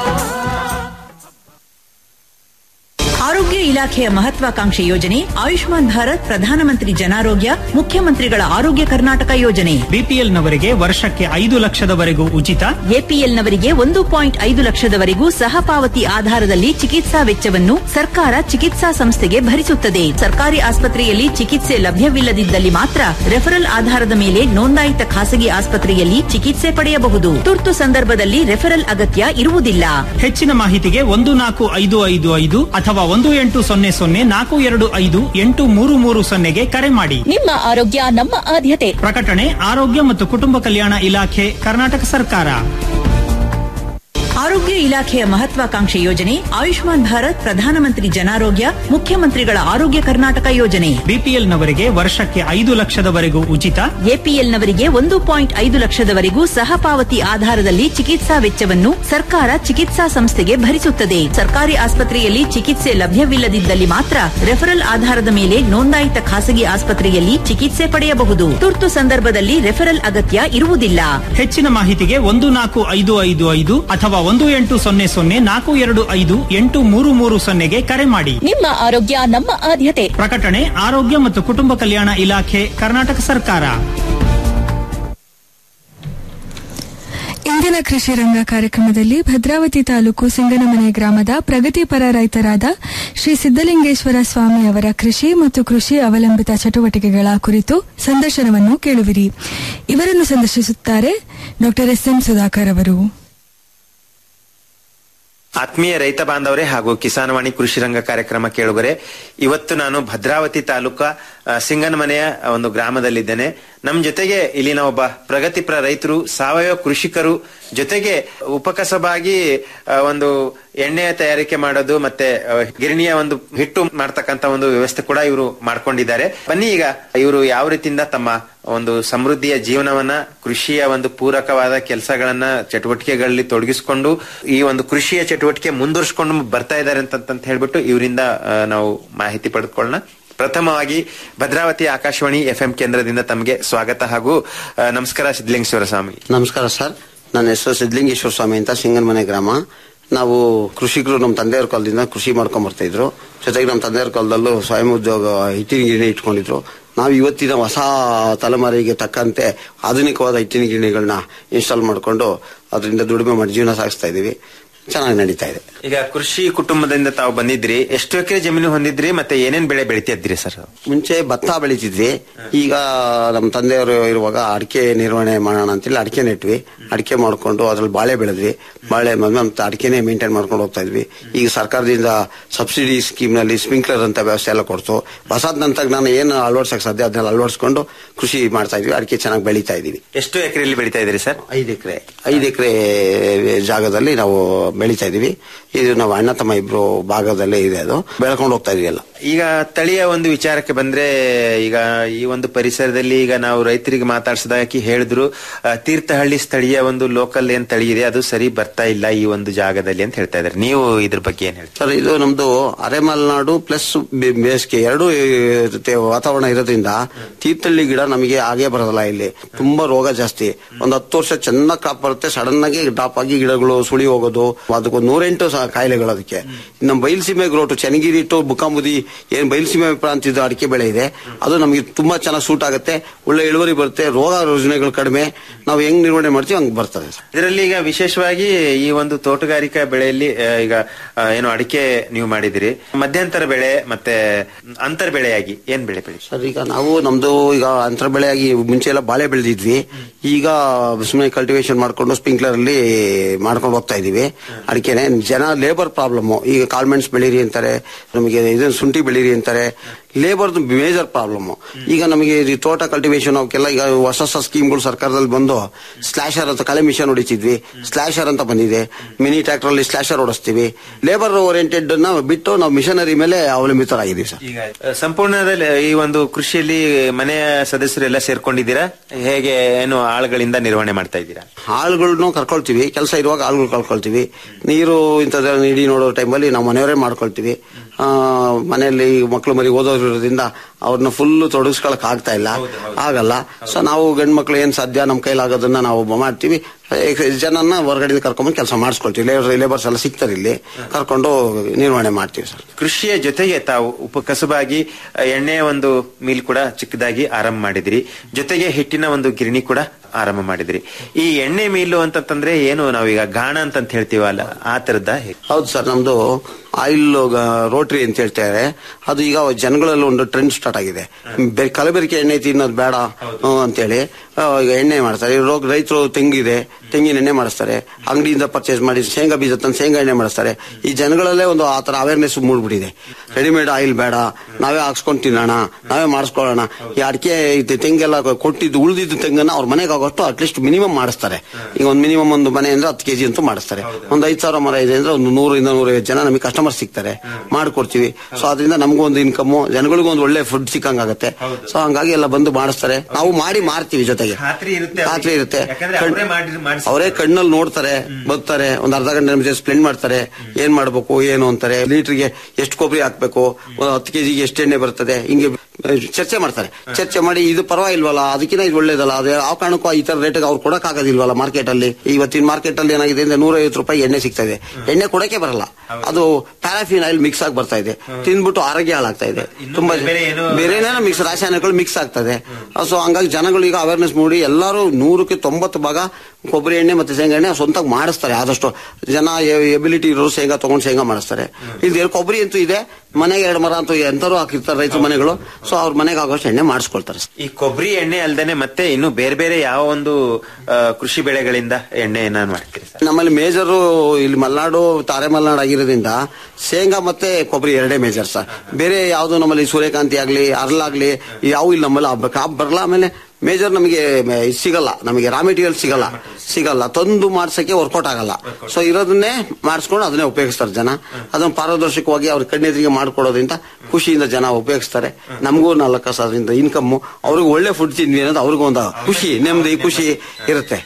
ಆರೋಗ್ಯ ಇಲಾಖೆಯ ಮಹತ್ವಾಕಾಂಕ್ಷೆ ಯೋಜನೆ ಆಯುಷ್ಮಾನ್ ಭಾರತ್ ಪ್ರಧಾನಮಂತ್ರಿ ಜನಾರೋಗ್ಯ ಮುಖ್ಯಮಂತ್ರಿಗಳ ಆರೋಗ್ಯ ಕರ್ನಾಟಕ ಯೋಜನೆ ಬಿಪಿಎಲ್ನವರಿಗೆ ವರ್ಷಕ್ಕೆ ಐದು ಲಕ್ಷದವರೆಗೂ ಉಚಿತ ಎಪಿಎಲ್ನವರಿಗೆ ಒಂದು ಪಾಯಿಂಟ್ ಐದು ಲಕ್ಷದವರೆಗೂ ಸಹಪಾವತಿ ಆಧಾರದಲ್ಲಿ ಚಿಕಿತ್ಸಾ ವೆಚ್ಚವನ್ನು ಸರ್ಕಾರ ಚಿಕಿತ್ಸಾ ಸಂಸ್ಥೆಗೆ ಭರಿಸುತ್ತದೆ ಸರ್ಕಾರಿ ಆಸ್ಪತ್ರೆಯಲ್ಲಿ ಚಿಕಿತ್ಸೆ ಲಭ್ಯವಿಲ್ಲದಿದ್ದಲ್ಲಿ ಮಾತ್ರ ರೆಫರಲ್ ಆಧಾರದ ಮೇಲೆ ನೋಂದಾಯಿತ ಖಾಸಗಿ ಆಸ್ಪತ್ರೆಯಲ್ಲಿ ಚಿಕಿತ್ಸೆ ಪಡೆಯಬಹುದು ತುರ್ತು ಸಂದರ್ಭದಲ್ಲಿ ರೆಫರಲ್ ಅಗತ್ಯ ಇರುವುದಿಲ್ಲ ಹೆಚ್ಚಿನ ಮಾಹಿತಿಗೆ ಒಂದು ನಾಲ್ಕು ಐದು ಐದು ಐದು ಅಥವಾ ಒಂದು ಎಂಟು ಸೊನ್ನೆ ಸೊನ್ನೆ ನಾಲ್ಕು ಎರಡು ಐದು ಎಂಟು ಮೂರು ಮೂರು ಸೊನ್ನೆಗೆ ಕರೆ ಮಾಡಿ ನಿಮ್ಮ ಆರೋಗ್ಯ ನಮ್ಮ ಆದ್ಯತೆ ಪ್ರಕಟಣೆ ಆರೋಗ್ಯ ಮತ್ತು ಕುಟುಂಬ ಕಲ್ಯಾಣ ಇಲಾಖೆ ಕರ್ನಾಟಕ ಸರ್ಕಾರ ಆರೋಗ್ಯ ಇಲಾಖೆಯ ಮಹತ್ವಾಕಾಂಕ್ಷೆ ಯೋಜನೆ ಆಯುಷ್ಮಾನ್ ಭಾರತ್ ಪ್ರಧಾನಮಂತ್ರಿ ಜನಾರೋಗ್ಯ ಮುಖ್ಯಮಂತ್ರಿಗಳ ಆರೋಗ್ಯ ಕರ್ನಾಟಕ ಯೋಜನೆ ಬಿಪಿಎಲ್ನವರಿಗೆ ವರ್ಷಕ್ಕೆ ಐದು ಲಕ್ಷದವರೆಗೂ ಉಚಿತ ಎಪಿಎಲ್ನವರಿಗೆ ಒಂದು ಪಾಯಿಂಟ್ ಐದು ಲಕ್ಷದವರೆಗೂ ಸಹಪಾವತಿ ಆಧಾರದಲ್ಲಿ ಚಿಕಿತ್ಸಾ ವೆಚ್ಚವನ್ನು ಸರ್ಕಾರ ಚಿಕಿತ್ಸಾ ಸಂಸ್ಥೆಗೆ ಭರಿಸುತ್ತದೆ ಸರ್ಕಾರಿ ಆಸ್ಪತ್ರೆಯಲ್ಲಿ ಚಿಕಿತ್ಸೆ ಲಭ್ಯವಿಲ್ಲದಿದ್ದಲ್ಲಿ ಮಾತ್ರ ರೆಫರಲ್ ಆಧಾರದ ಮೇಲೆ ನೋಂದಾಯಿತ ಖಾಸಗಿ ಆಸ್ಪತ್ರೆಯಲ್ಲಿ ಚಿಕಿತ್ಸೆ ಪಡೆಯಬಹುದು ತುರ್ತು ಸಂದರ್ಭದಲ್ಲಿ ರೆಫರಲ್ ಅಗತ್ಯ ಇರುವುದಿಲ್ಲ ಹೆಚ್ಚಿನ ಮಾಹಿತಿಗೆ ಒಂದು ನಾಲ್ಕು ಐದು ಐದು ಐದು ಅಥವಾ ಒಂದು ಎಂಟು ಸೊನ್ನೆ ಸೊನ್ನೆ ನಾಲ್ಕು ಎರಡು ಐದು ಎಂಟು ಮೂರು ಮೂರು ಸೊನ್ನೆಗೆ ಕರೆ ಮಾಡಿ ನಿಮ್ಮ ಆರೋಗ್ಯ ನಮ್ಮ ಆದ್ಯತೆ ಪ್ರಕಟಣೆ ಆರೋಗ್ಯ ಮತ್ತು ಕುಟುಂಬ ಕಲ್ಯಾಣ ಇಲಾಖೆ ಕರ್ನಾಟಕ ಸರ್ಕಾರ ಇಂದು ಇಂದಿನ ಕೃಷಿ ರಂಗ ಕಾರ್ಯಕ್ರಮದಲ್ಲಿ ಭದ್ರಾವತಿ ತಾಲೂಕು ಸಿಂಗನಮನೆ ಗ್ರಾಮದ ಪ್ರಗತಿಪರ ರೈತರಾದ ಶ್ರೀ ಸಿದ್ದಲಿಂಗೇಶ್ವರ ಸ್ವಾಮಿ ಅವರ ಕೃಷಿ ಮತ್ತು ಕೃಷಿ ಅವಲಂಬಿತ ಚಟುವಟಿಕೆಗಳ ಕುರಿತು ಸಂದರ್ಶನವನ್ನು ಕೇಳುವಿರಿ ಇವರನ್ನು ಸಂದರ್ಶಿಸುತ್ತಾರೆ ಡಾಕ್ಟರ್ ಎಸ್ ಎಂ ಸುಧಾಕರ್ ಅವರು ಆತ್ಮೀಯ ರೈತ ಬಾಂಧವರೇ ಹಾಗೂ ಕಿಸಾನವಾಣಿ ಕೃಷಿ ರಂಗ ಕಾರ್ಯಕ್ರಮ ಕೇಳುಗರೆ ಇವತ್ತು ನಾನು ಭದ್ರಾವತಿ ತಾಲೂಕಾ ಆ, ಸಿಂಗನಮನೆಯ ಒಂದು ಗ್ರಾಮದಲ್ಲಿದ್ದೇನೆ ನಮ್ ಜೊತೆಗೆ ಇಲ್ಲಿನ ಒಬ್ಬ ಪ್ರಗತಿಪರ ರೈತರು ಸಾವಯವ ಕೃಷಿಕರು ಜೊತೆಗೆ ಉಪಕಸಬಾಗಿ ಆ, ಒಂದು ಎಣ್ಣೆಯ ತಯಾರಿಕೆ ಮಾಡೋದು ಮತ್ತೆ ಆ, ಗಿರಣಿಯ ಒಂದು ಹಿಟ್ಟು ಮಾಡ್ತಕ್ಕಂತ ಒಂದು ವ್ಯವಸ್ಥೆ ಕೂಡ ಇವರು ಮಾಡ್ಕೊಂಡಿದ್ದಾರೆ ಬನ್ನಿ ಈಗ ಇವರು ಯಾವ ರೀತಿಯಿಂದ ತಮ್ಮ ಒಂದು ಸಮೃದ್ಧಿಯ ಜೀವನವನ್ನ ಕೃಷಿಯ ಒಂದು ಪೂರಕವಾದ ಕೆಲಸಗಳನ್ನ ಚಟುವಟಿಕೆಗಳಲ್ಲಿ ತೊಡಗಿಸಿಕೊಂಡು ಈ ಒಂದು ಕೃಷಿಯ ಚಟುವಟಿಕೆ ಮುಂದುವರಿಸಿಕೊಂಡು ಬರ್ತಾ ಇದ್ದಾರೆ ಅಂತ ಹೇಳ್ಬಿಟ್ಟು ಇವರಿಂದ ಆ, ನಾವು ಮಾಹಿತಿ ಪಡೆದುಕೊಳ್ಳೋಣ ಪ್ರಥಮವಾಗಿ ಭದ್ರಾವತಿ ಆಕಾಶವಾಣಿ ಎಫ್ ಎಂ ಕೇಂದ್ರದಿಂದ ತಮಗೆ ಸ್ವಾಗತ ಹಾಗೂ ಆ, ನಮಸ್ಕಾರ ಸಿದ್ಧಲಿಂಗೇಶ್ವರ ಸ್ವಾಮಿ ನಮಸ್ಕಾರ ಸರ್ ನನ್ನ ಹೆಸರು ಸಿದ್ಧಲಿಂಗೇಶ್ವರ ಸ್ವಾಮಿ ಅಂತ ಸಿಂಗನಮನೆ ಗ್ರಾಮ ನಾವು ಕೃಷಿಕರು ನಮ್ಮ ತಂದೆಯವ್ರ ಕಾಲದಿಂದ ಕೃಷಿ ಮಾಡ್ಕೊಂಡ್ ಬರ್ತಾ ಇದ್ರು ಜೊತೆಗೆ ನಮ್ಮ ತಂದೆಯವ್ರ ಕಾಲದಲ್ಲೂ ಸ್ವಯಂ ಉದ್ಯೋಗ ಹಿಟ್ಟಿನ ಗಿರಣಿ ಇಟ್ಕೊಂಡಿದ್ರು ನಾವು ಇವತ್ತಿನ ಹೊಸ ತಲೆಮಾರಿಗೆ ತಕ್ಕಂತೆ ಆಧುನಿಕವಾದ ಹಿಟ್ಟಿನ ಗಿರಣಿಗಳನ್ನ ಇನ್ಸ್ಟಾಲ್ ಮಾಡಿಕೊಂಡು ಅದರಿಂದ ದುಡಿಮೆ ಮಾಡಿ ಜೀವನ ಸಾಗಿಸ್ತಾ ಇದೀವಿ ಚೆನ್ನಾಗಿ ನಡೀತಾ ಇದೆ ಈಗ ಕೃಷಿ ಕುಟುಂಬದಿಂದ ತಾವು ಬಂದಿದ್ರಿ ಎಷ್ಟು ಎಕರೆ ಜಮೀನು ಹೊಂದಿದ್ರಿ ಮತ್ತೆ ಏನೇನ್ ಬೆಳೆ ಬೆಳಿತಿದ್ರಿ ಸರ್ ಮುಂಚೆ ಭತ್ತ ಬೆಳಿತಿದ್ವಿ ಈಗ ನಮ್ಮ ತಂದೆಯವರು ಇರುವಾಗ ಅಡಿಕೆ ನಿರ್ವಹಣೆ ಮಾಡೋಣ ಅಂತೇಳಿ ಅಡಿಕೆ ನೆಟ್ವಿ ಅಡಿಕೆ ಮಾಡ್ಕೊಂಡು ಅದ್ರಲ್ಲಿ ಬಾಳೆ ಬೆಳೆದ್ವಿ ಬಾಳೆ ಮದ್ವೆ ಮತ್ತೆ ಅಡಿಕೆನೆ ಮೇಂಟೈನ್ ಮಾಡ್ಕೊಂಡು ಹೋಗ್ತಾ ಇದ್ವಿ ಈಗ ಸರ್ಕಾರದಿಂದ ಸಬ್ಸಿಡಿ ಸ್ಕೀಮ್ ನಲ್ಲಿ ಸ್ಪ್ರಿಂಕ್ಲರ್ ಅಂತ ವ್ಯವಸ್ಥೆ ಎಲ್ಲ ಕೊಡ್ತು ಹೊಸದ್ ನಂತರ ನಾನು ಏನು ಅಳವಡಿಸಕ್ ಸಾಧ್ಯ ಅದನ್ನೆಲ್ಲ ಅಳವಡಿಸ್ಕೊಂಡು ಕೃಷಿ ಮಾಡ್ತಾ ಇದ್ವಿ ಅಡಿಕೆ ಚೆನ್ನಾಗಿ ಬೆಳೀತಾ ಇದೀವಿ ಎಷ್ಟು ಎಕರೆಯಲ್ಲಿ ಬೆಳಿತಾ ಇದ್ರಿ ಸರ್ ಐದು ಎಕರೆ ಐದು ಎಕರೆ ಜಾಗದಲ್ಲಿ ನಾವು ಬೆಳೀತಾ ಇದೀವಿ ಇದು ನಾವು ಅಣ್ಣ ತಮ್ಮ ಇಬ್ರು ಭಾಗದಲ್ಲೇ ಇದೆ ಅದು ಬೆಳ್ಕೊಂಡು ಹೋಗ್ತಾ ಇದೀವಿ ಎಲ್ಲ ಈಗ ತಳಿಯ ಒಂದು ವಿಚಾರಕ್ಕೆ ಬಂದ್ರೆ ಈಗ ಈ ಒಂದು ಪರಿಸರದಲ್ಲಿ ಈಗ ನಾವು ರೈತರಿಗೆ ಮಾತಾಡ್ಸಿದಾಕಿ ಹೇಳಿದ್ರು ಆ, ತೀರ್ಥಹಳ್ಳಿ ಸ್ಥಳೀಯ ಒಂದು ಲೋಕಲ್ ಏನ್ ತಳಿ ಇದೆ ಅದು ಸರಿ ಬರ್ತಾ ಇಲ್ಲ ಈ ಒಂದು ಜಾಗದಲ್ಲಿ ಅಂತ ಹೇಳ್ತಾ ಇದ್ದಾರೆ ನೀವು ಇದ್ರ ಬಗ್ಗೆ ಏನ್ ಹೇಳ್ತೀರಿ ಸರ್ ಇದು ನಮ್ದು ಅರೆಮಲೆನಾಡು ಪ್ಲಸ್ ಬೇಸಿಗೆ ಎರಡೂ ಇರುತ್ತೆ ವಾತಾವರಣ ಇರೋದ್ರಿಂದ ತೀರ್ಥಹಳ್ಳಿ ಗಿಡ ನಮಗೆ ಆಗೇ ಬರೋದಿಲ್ಲ ಇಲ್ಲಿ ತುಂಬಾ ರೋಗ ಜಾಸ್ತಿ ಒಂದ್ ಹತ್ತು ವರ್ಷ ಚೆನ್ನಾಗಿ ಕ್ರಾಪ್ ಬರುತ್ತೆ ಸಡನ್ ಆಗಿ ಡ್ರಾಪ್ ಆಗಿ ಗಿಡಗಳು ಸುಳಿ ಹೋಗೋದು ಅದಕ್ಕೊಂದು ನೂರೆಂಟು ಸಹ ಕಾಯಿಲೆಗಳು ಅದಕ್ಕೆ ನಮ್ಮ ಬಯಲುಸೀಮೆ ಗ್ರೋಟು ಚನ್ನಗಿರಿ ಟು ಬುಕಾಂಬುದಿ ಏನ್ ಬಯಲುಸೀಮೆ ಪ್ರಾಂತ ಇದು ಅಡಿಕೆ ಬೆಳೆ ಇದೆ ಅದು ನಮಗೆ ತುಂಬಾ ಚೆನ್ನಾಗಿ ಸೂಟ್ ಆಗುತ್ತೆ ಒಳ್ಳೆ ಇಳುವರಿ ಬರುತ್ತೆ ರೋಗ ರುಜಿನಗಳು ಕಡಿಮೆ ನಾವು ಹೆಂಗ್ ನಿರ್ವಹಣೆ ಮಾಡ್ತೀವಿ ಹಂಗ್ ಬರ್ತದೆ ಸರ್ ಇದರಲ್ಲಿ ಈಗ ವಿಶೇಷವಾಗಿ ಈ ಒಂದು ತೋಟಗಾರಿಕಾ ಬೆಳೆಯಲ್ಲಿ ಆ, ಈಗ ಆ, ಏನು ಅಡಿಕೆ ನೀವು ಮಾಡಿದಿರಿ ಮಧ್ಯಂತರ ಬೆಳೆ ಮತ್ತೆ ಅಂತರ್ ಬೆಳೆಯಾಗಿ ಏನ್ ಬೆಳೆ ಬೆಳಿ ಸರ್ ಈಗ ನಾವು ನಮ್ದು ಈಗ ಅಂತರ ಬೆಳೆಯಾಗಿ ಮುಂಚೆ ಎಲ್ಲ ಬಾಳೆ ಬೆಳೆದಿದ್ವಿ ಈಗ ಸುಮ್ಮನೆ ಕಲ್ಟಿವೇಶನ್ ಮಾಡ್ಕೊಂಡು ಸ್ಪ್ರಿಂಕ್ಲರ್ ಅಲ್ಲಿ ಮಾಡ್ಕೊಂಡು ಹೋಗ್ತಾ ಇದೀವಿ ಅಡಿಕೆನೆ ಜನ ಲೇಬರ್ ಪ್ರಾಬ್ಲಮ್ ಈಗ ಕಾಳ್ಮೆಣ್ಸ್ ಬೆಳೀರಿ ಅಂತಾರೆ ನಮಗೆ ಇದು ಶುಂಠಿ ಬೆಳೀರಿ ಅಂತಾರೆ ಲೇಬರ್ದು ಮೇಜರ್ ಪ್ರಾಬ್ಲಮ್ ಈಗ ನಮಗೆ ಈ ತೋಟ ಕಲ್ಟಿವೇಶನ್ ಅವಕ್ಕೆಲ್ಲ ಈಗ ಹೊಸ ಹೊಸ ಸ್ಕೀಮ್ಗಳು ಸರ್ಕಾರದಲ್ಲಿ ಬಂದು ಸ್ಲಾಶರ್ ಅಂತ ಕಳೆ ಮಿಷನ್ ಹೊಡಿತಿದ್ವಿ ಸ್ಲಾಶರ್ ಅಂತ ಬಂದಿದೆ ಮಿನಿ ಟ್ರ್ಯಾಕ್ಟರ್ ಅಲ್ಲಿ ಸ್ಲಾಶರ್ ಓಡಿಸ್ತೀವಿ ಲೇಬರ್ ಓರಿಯೆಂಟೆಡ್ ನ ಬಿಟ್ಟು ನಾವು ಮಿಷನರಿ ಮೇಲೆ ಅವಲಂಬಿತರಾಗಿದ್ದೀವಿ ಸರ್ ಈಗ ಆ, ಸಂಪೂರ್ಣದಲ್ಲಿ ಈ ಒಂದು ಕೃಷಿಯಲ್ಲಿ ಮನೆಯ ಸದಸ್ಯರೆಲ್ಲ ಸೇರ್ಕೊಂಡಿದ್ದೀರಾ ಹೇಗೆ ಏನು ಆಳುಗಳಿಂದ ನಿರ್ವಹಣೆ ಮಾಡ್ತಾ ಇದ್ದೀರಾ ಆಳುಗಳನ್ನು ಕರ್ಕೊಳ್ತೀವಿ ಕೆಲಸ ಇರುವಾಗ ಆಳುಗಳು ಕಳ್ಕೊಳ್ತೀವಿ ನೀರು ಇಂಥದ್ದೆಲ್ಲ ನೀಡಿ ನೋಡೋ ಟೈಮಲ್ಲಿ ನಾವು ಮನೆಯವರೇ ಮಾಡ್ಕೊಳ್ತೀವಿ ಆ, ಮನೆಯಲ್ಲಿ ಮಕ್ಕಳು ಮರಿ ಓದೋದ್ರಿಂದ ಅವ್ರನ್ನ ಫುಲ್ ತೊಡಗಿಸ್ಕೊಳಕ್ ಆಗ್ತಾ ಇಲ್ಲ ಆಗಲ್ಲ ಸೊ ನಾವು ಗಂಡು ಮಕ್ಳು ಏನ್ ಸಾಧ್ಯ ನಮ್ಮ ಕೈಲಾಗೋದನ್ನ ನಾವು ಮಾಡ್ತೀವಿ ಎ- ಜನನ್ನ ಹೊರಗಡೆಯಿಂದ ಕರ್ಕೊಂಡ್ಬಂದು ಕೆಲಸ ಮಾಡಿಸ್ಕೊಳ್ತೀವಿ ಲೇಬರ್ ಲೇಬರ್ಸ್ ಎಲ್ಲ ಸಿಗ್ತಾರೆ ಇಲ್ಲಿ ಕರ್ಕೊಂಡು ನಿರ್ವಹಣೆ ಮಾಡ್ತೀವಿ ಸರ್ ಕೃಷಿಯ ಜೊತೆಗೆ ತಾವು ಉಪಕಸಬಾಗಿ ಆ, ಎಣ್ಣೆಯ ಒಂದು ಮಿಲ್ ಕೂಡ ಚಿಕ್ಕದಾಗಿ ಆರಂಭ ಮಾಡಿದ್ರಿ ಜೊತೆಗೆ ಹಿಟ್ಟಿನ ಒಂದು ಗಿರಣಿ ಕೂಡ ಆರಂಭ ಮಾಡಿದ್ರಿ ಈ ಎಣ್ಣೆ ಮೀಲು ಅಂತಂದ್ರೆ ಏನು ನಾವೀಗ ಗಾಣ ಅಂತ ಹೇಳ್ತೀವಲ್ಲ ಆ ತರದ್ದ ಹೌದು ಸರ್ ನಮ್ದು ಆಯಿಲ್ ರೋಟ್ರಿ ಅಂತ ಹೇಳ್ತಾರೆ ಅದು ಈಗ ಜನಗಳಲ್ಲಿ ಒಂದು ಟ್ರೆಂಡ್ ಸ್ಟಾರ್ಟ್ ಆಗಿದೆ ಬೆ- ಕಲಬೆರಕೆ ಎಣ್ಣೆ ತಿನ್ನೋದು ಬೇಡ ಆ, ಅಂತೇಳಿ ಆ, ಈಗ ಎಣ್ಣೆ ಮಾಡ್ತಾರೆ ರೋಗ ರೈತರು ತೆಂಗಿದೆ ತೆಂಗಿನ ಎಣ್ಣೆ ಮಾಡಿಸ್ತಾರೆ ಅಂಗಡಿಯಿಂದ ಪರ್ಚೇಸ್ ಮಾಡಿ ಶೇಂಗಾ ಬೀಜ ತಂದು ಶೇಂಗಾ ಎಣ್ಣೆ ಮಾಡಿಸ್ತಾರೆ ಈ ಜನಗಳಲ್ಲೇ ಒಂದು ಆ ತರ ಅವೇರ್ನೆಸ್ ಮೂಡ್ಬಿಟ್ಟಿದೆ ರೆಡಿಮೇಡ್ ಆಯಿಲ್ ಬೇಡ ನಾವೇ ಹಾಕ್ಸ್ಕೊಂಡು ತಿನ್ನೋಣ ನಾವೇ ಮಾಡಿಸ್ಕೊಳ್ಳೋಣ ಈ ಅಡಿಕೆ ಇದು ತೆಂಗೆಲ್ಲ ಕೊಟ್ಟಿದ್ದು ಉಳಿದಿದ್ದು ತೆಂಗನ್ನ ಅವ್ರ ಮನೆಗೆ ಆಗೋಷ್ಟು ಅಟ್ಲೀಸ್ಟ್ ಮಿನಿಮಮ್ ಮಾಡಿಸ್ತಾರೆ ಈಗ ಒಂದು ಮಿನಿಮಮ್ ಒಂದು ಮನೆ ಅಂದ್ರೆ ಹತ್ತು ಕೆಜಿ ಅಂತೂ ಮಾಡಿಸ್ತಾರೆ ಒಂದು ಐದು ಸಾವಿರ ಮರ ಇದೆ ಅಂದ್ರೆ ಒಂದು ನೂರಿಂದ ನೂರೈವತ್ತು ಜನ ನಮಗೆ ಕಸ್ಟಮರ್ ಸಿಗ್ತಾರೆ ಮಾಡ್ಕೊಡ್ತೀವಿ ಸೊ ಅದರಿಂದ ನಮಗೂ ಒಂದು ಇನ್ಕಮ್ ಜನಗಳಿಗೂ ಒಂದು ಒಳ್ಳೆ ಫುಡ್ ಸಿಕ್ಕಂಗಾಗತ್ತೆ ಸೊ ಹಂಗಾಗಿ ಎಲ್ಲ ಬಂದು ಮಾಡಿಸ್ತಾರೆ ನಾವು ಮಾಡಿ ಮಾರ್ತೀವಿ ಜೊತೆಗೆ ಖಾತ್ರಿ ಇರುತ್ತೆ ಖಾತ್ರಿ ಇರುತ್ತೆ ಯಾಕಂದ್ರೆ ಅವರೇ ಮಾಡಿ ಮಾಡಿಸ್ತಾರೆ. ಅವರೇ ಕಣ್ಣಲ್ಲಿ ನೋಡ್ತಾರೆ ಬರ್ತಾರೆ ಒಂದ್ ಅರ್ಧ ಗಂಟೆ ನಿಮಿಷ ಸ್ಪ್ಲೆಂಡ್ ಮಾಡ್ತಾರೆ ಏನ್ ಮಾಡ್ಬೇಕು ಏನು ಅಂತಾರೆ ಲೀಟರ್ಗೆ ಎಷ್ಟು ಕೊಬ್ಬರಿ ಹಾಕ್ಬೇಕು ಒಂದ್ ಹತ್ತು ಕೆಜಿಗೆ ಎಷ್ಟು ಎಣ್ಣೆ ಬರ್ತದೆ ಹಿಂಗೆ ಚರ್ಚೆ ಮಾಡ್ತಾರೆ ಚರ್ಚೆ ಮಾಡಿ ಇದು ಪರವಾಗಿಲ್ವಲ್ಲ ಅದಕ್ಕಿಂತ ಇದು ಒಳ್ಳೇದಲ್ಲ ಅದು ಯಾವ ಕಾರಣಕ್ಕೂ ಈ ತರ ರೇಟ್ ಅವ್ರು ಕೊಡಕ್ ಆಗೋದಿಲ್ವಲ್ಲ ಮಾರ್ಕೆಟ್ ಅಲ್ಲಿ ಇವತ್ತಿನ ಮಾರ್ಕೆಟ್ ಅಲ್ಲಿ ಏನಾಗಿದೆ ಅಂದ್ರೆ ನೂರೈವತ್ತು ರೂಪಾಯಿ ಎಣ್ಣೆ ಸಿಗ್ತಾ ಇದೆ ಎಣ್ಣೆ ಕೊಡಕ್ಕೆ ಬರಲ್ಲ ಅದು ಪ್ಯಾರಾಫಿನ್ ಆಯಿಲ್ ಮಿಕ್ಸ್ ಆಗಿ ಬರ್ತಾ ಇದೆ ತಿಂದ್ಬಿಟ್ಟು ಆರೋಗ್ಯ ಹಾಳಾಗ್ತಾ ಇದೆ ತುಂಬಾ ಬೇರೆ ಏನು- ಬೇರೆ ಮಿಕ್ಸ್ ರಾಸಾಯನಿಕಗಳು ಮಿಕ್ಸ್ ಆಗ್ತದೆ ಸೊ ಹಂಗಾಗಿ ಜನಗಳು ಈಗ ಅವೇರ್ನೆಸ್ ಮೂಡಿ ಎಲ್ಲರೂ ನೂರಕ್ಕೆ ತೊಂಬತ್ತು ಭಾಗ ಕೊಬ್ಬರಿ ಎಣ್ಣೆ ಮತ್ತೆ ಶೇಂಗಾ ಎಣ್ಣೆ ಸ್ವಂತ ಮಾಡಿಸ್ತಾರೆ ಆದಷ್ಟು ಜನ ಎಬಿಲಿಟಿ ಇರೋರು ಶೇಂಗಾ ತಗೊಂಡು ಶೇಂಗಾ ಮಾಡಿಸ್ತಾರೆ ಇಲ್ಲಿ ಕೊಬ್ಬರಿ ಅಂತೂ ಇದೆ ಮನೆಗೆ ಎರಡು ಮರ ಅಂತೂ ಎಂತರೂ ಹಾಕಿರ್ತಾರೆ ರೈತರ ಮನೆಗಳು ಸೊ ಅವ್ರ ಮನೆಗೆ ಆಗೋಷ್ಟು ಎಣ್ಣೆ ಮಾಡಿಸ್ಕೊಳ್ತಾರೆ ಈ ಕೊಬ್ಬರಿ ಎಣ್ಣೆ ಅಲ್ದೇನೆ ಮತ್ತೆ ಇನ್ನು ಬೇರೆ ಬೇರೆ ಯಾವ ಒಂದು ಆ, ಕೃಷಿ ಬೆಳೆಗಳಿಂದ ಎಣ್ಣೆಯನ್ನ ಮಾಡ್ತೀರಿ ಸರ್ ನಮ್ಮಲ್ಲಿ ಮೇಜರು ಇಲ್ಲಿ ಮಲೆನಾಡು ತಾರೆ ಮಲೆನಾಡು ಆಗಿರೋದ್ರಿಂದ ಶೇಂಗಾ ಮತ್ತೆ ಕೊಬ್ಬರಿ ಎರಡೇ ಮೇಜರ್ ಸರ್ ಬೇರೆ ಯಾವುದು ನಮ್ಮಲ್ಲಿ ಸೂರ್ಯಕಾಂತಿ ಆಗ್ಲಿ ಅರ್ಲಾಗ್ಲಿ ಯಾವ ಇಲ್ಲಿ ನಮ್ಮಲ್ಲಿ ಆ ಕ್ರಾಪ್ ಬರಲ್ಲ ಆಮೇಲೆ ಮೇಜರ್ ನಮಗೆ ಮ- ಇದ್ ಸಿಗಲ್ಲ ನಮಗೆ ರಾ ಮೆಟೀರಿಯಲ್ ಸಿಗಲ್ಲ ಸಿಗಲ್ಲ ತಂದು ಮಾಡ್ಸಕ್ಕೆ ವರ್ಕೌಟ್ ಆಗಲ್ಲ ಸೊ ಇರೋದನ್ನೇ ಮಾಡಿಸ್ಕೊಂಡು ಅದನ್ನೇ ಉಪಯೋಗಿಸ್ತಾರೆ ಜನ ಅದನ್ನ ಪಾರದರ್ಶಕವಾಗಿ ಅವ್ರ ಕಣ್ಣೆದುರಿಗೆ ಮಾಡ್ಕೊಡೋದ್ರಿಂದ ಖುಷಿಯಿಂದ ಜನ ಉಪಯೋಗಿಸ್ತಾರೆ ನಮಗೂ ನಾಲ್ಕು ಕಾಸು ಅದರಿಂದ ಇನ್ಕಮ್ ಅವ್ರಿಗೆ ಒಳ್ಳೆ ಫುಡ್ ತಿಂದ್ವಿ ಅನ್ನೋದು ಅವ್ರಿಗೂ ಒಂದು ಖುಷಿ ನೆಮ್ಮದಿ ಖುಷಿ ಇರುತ್ತೆ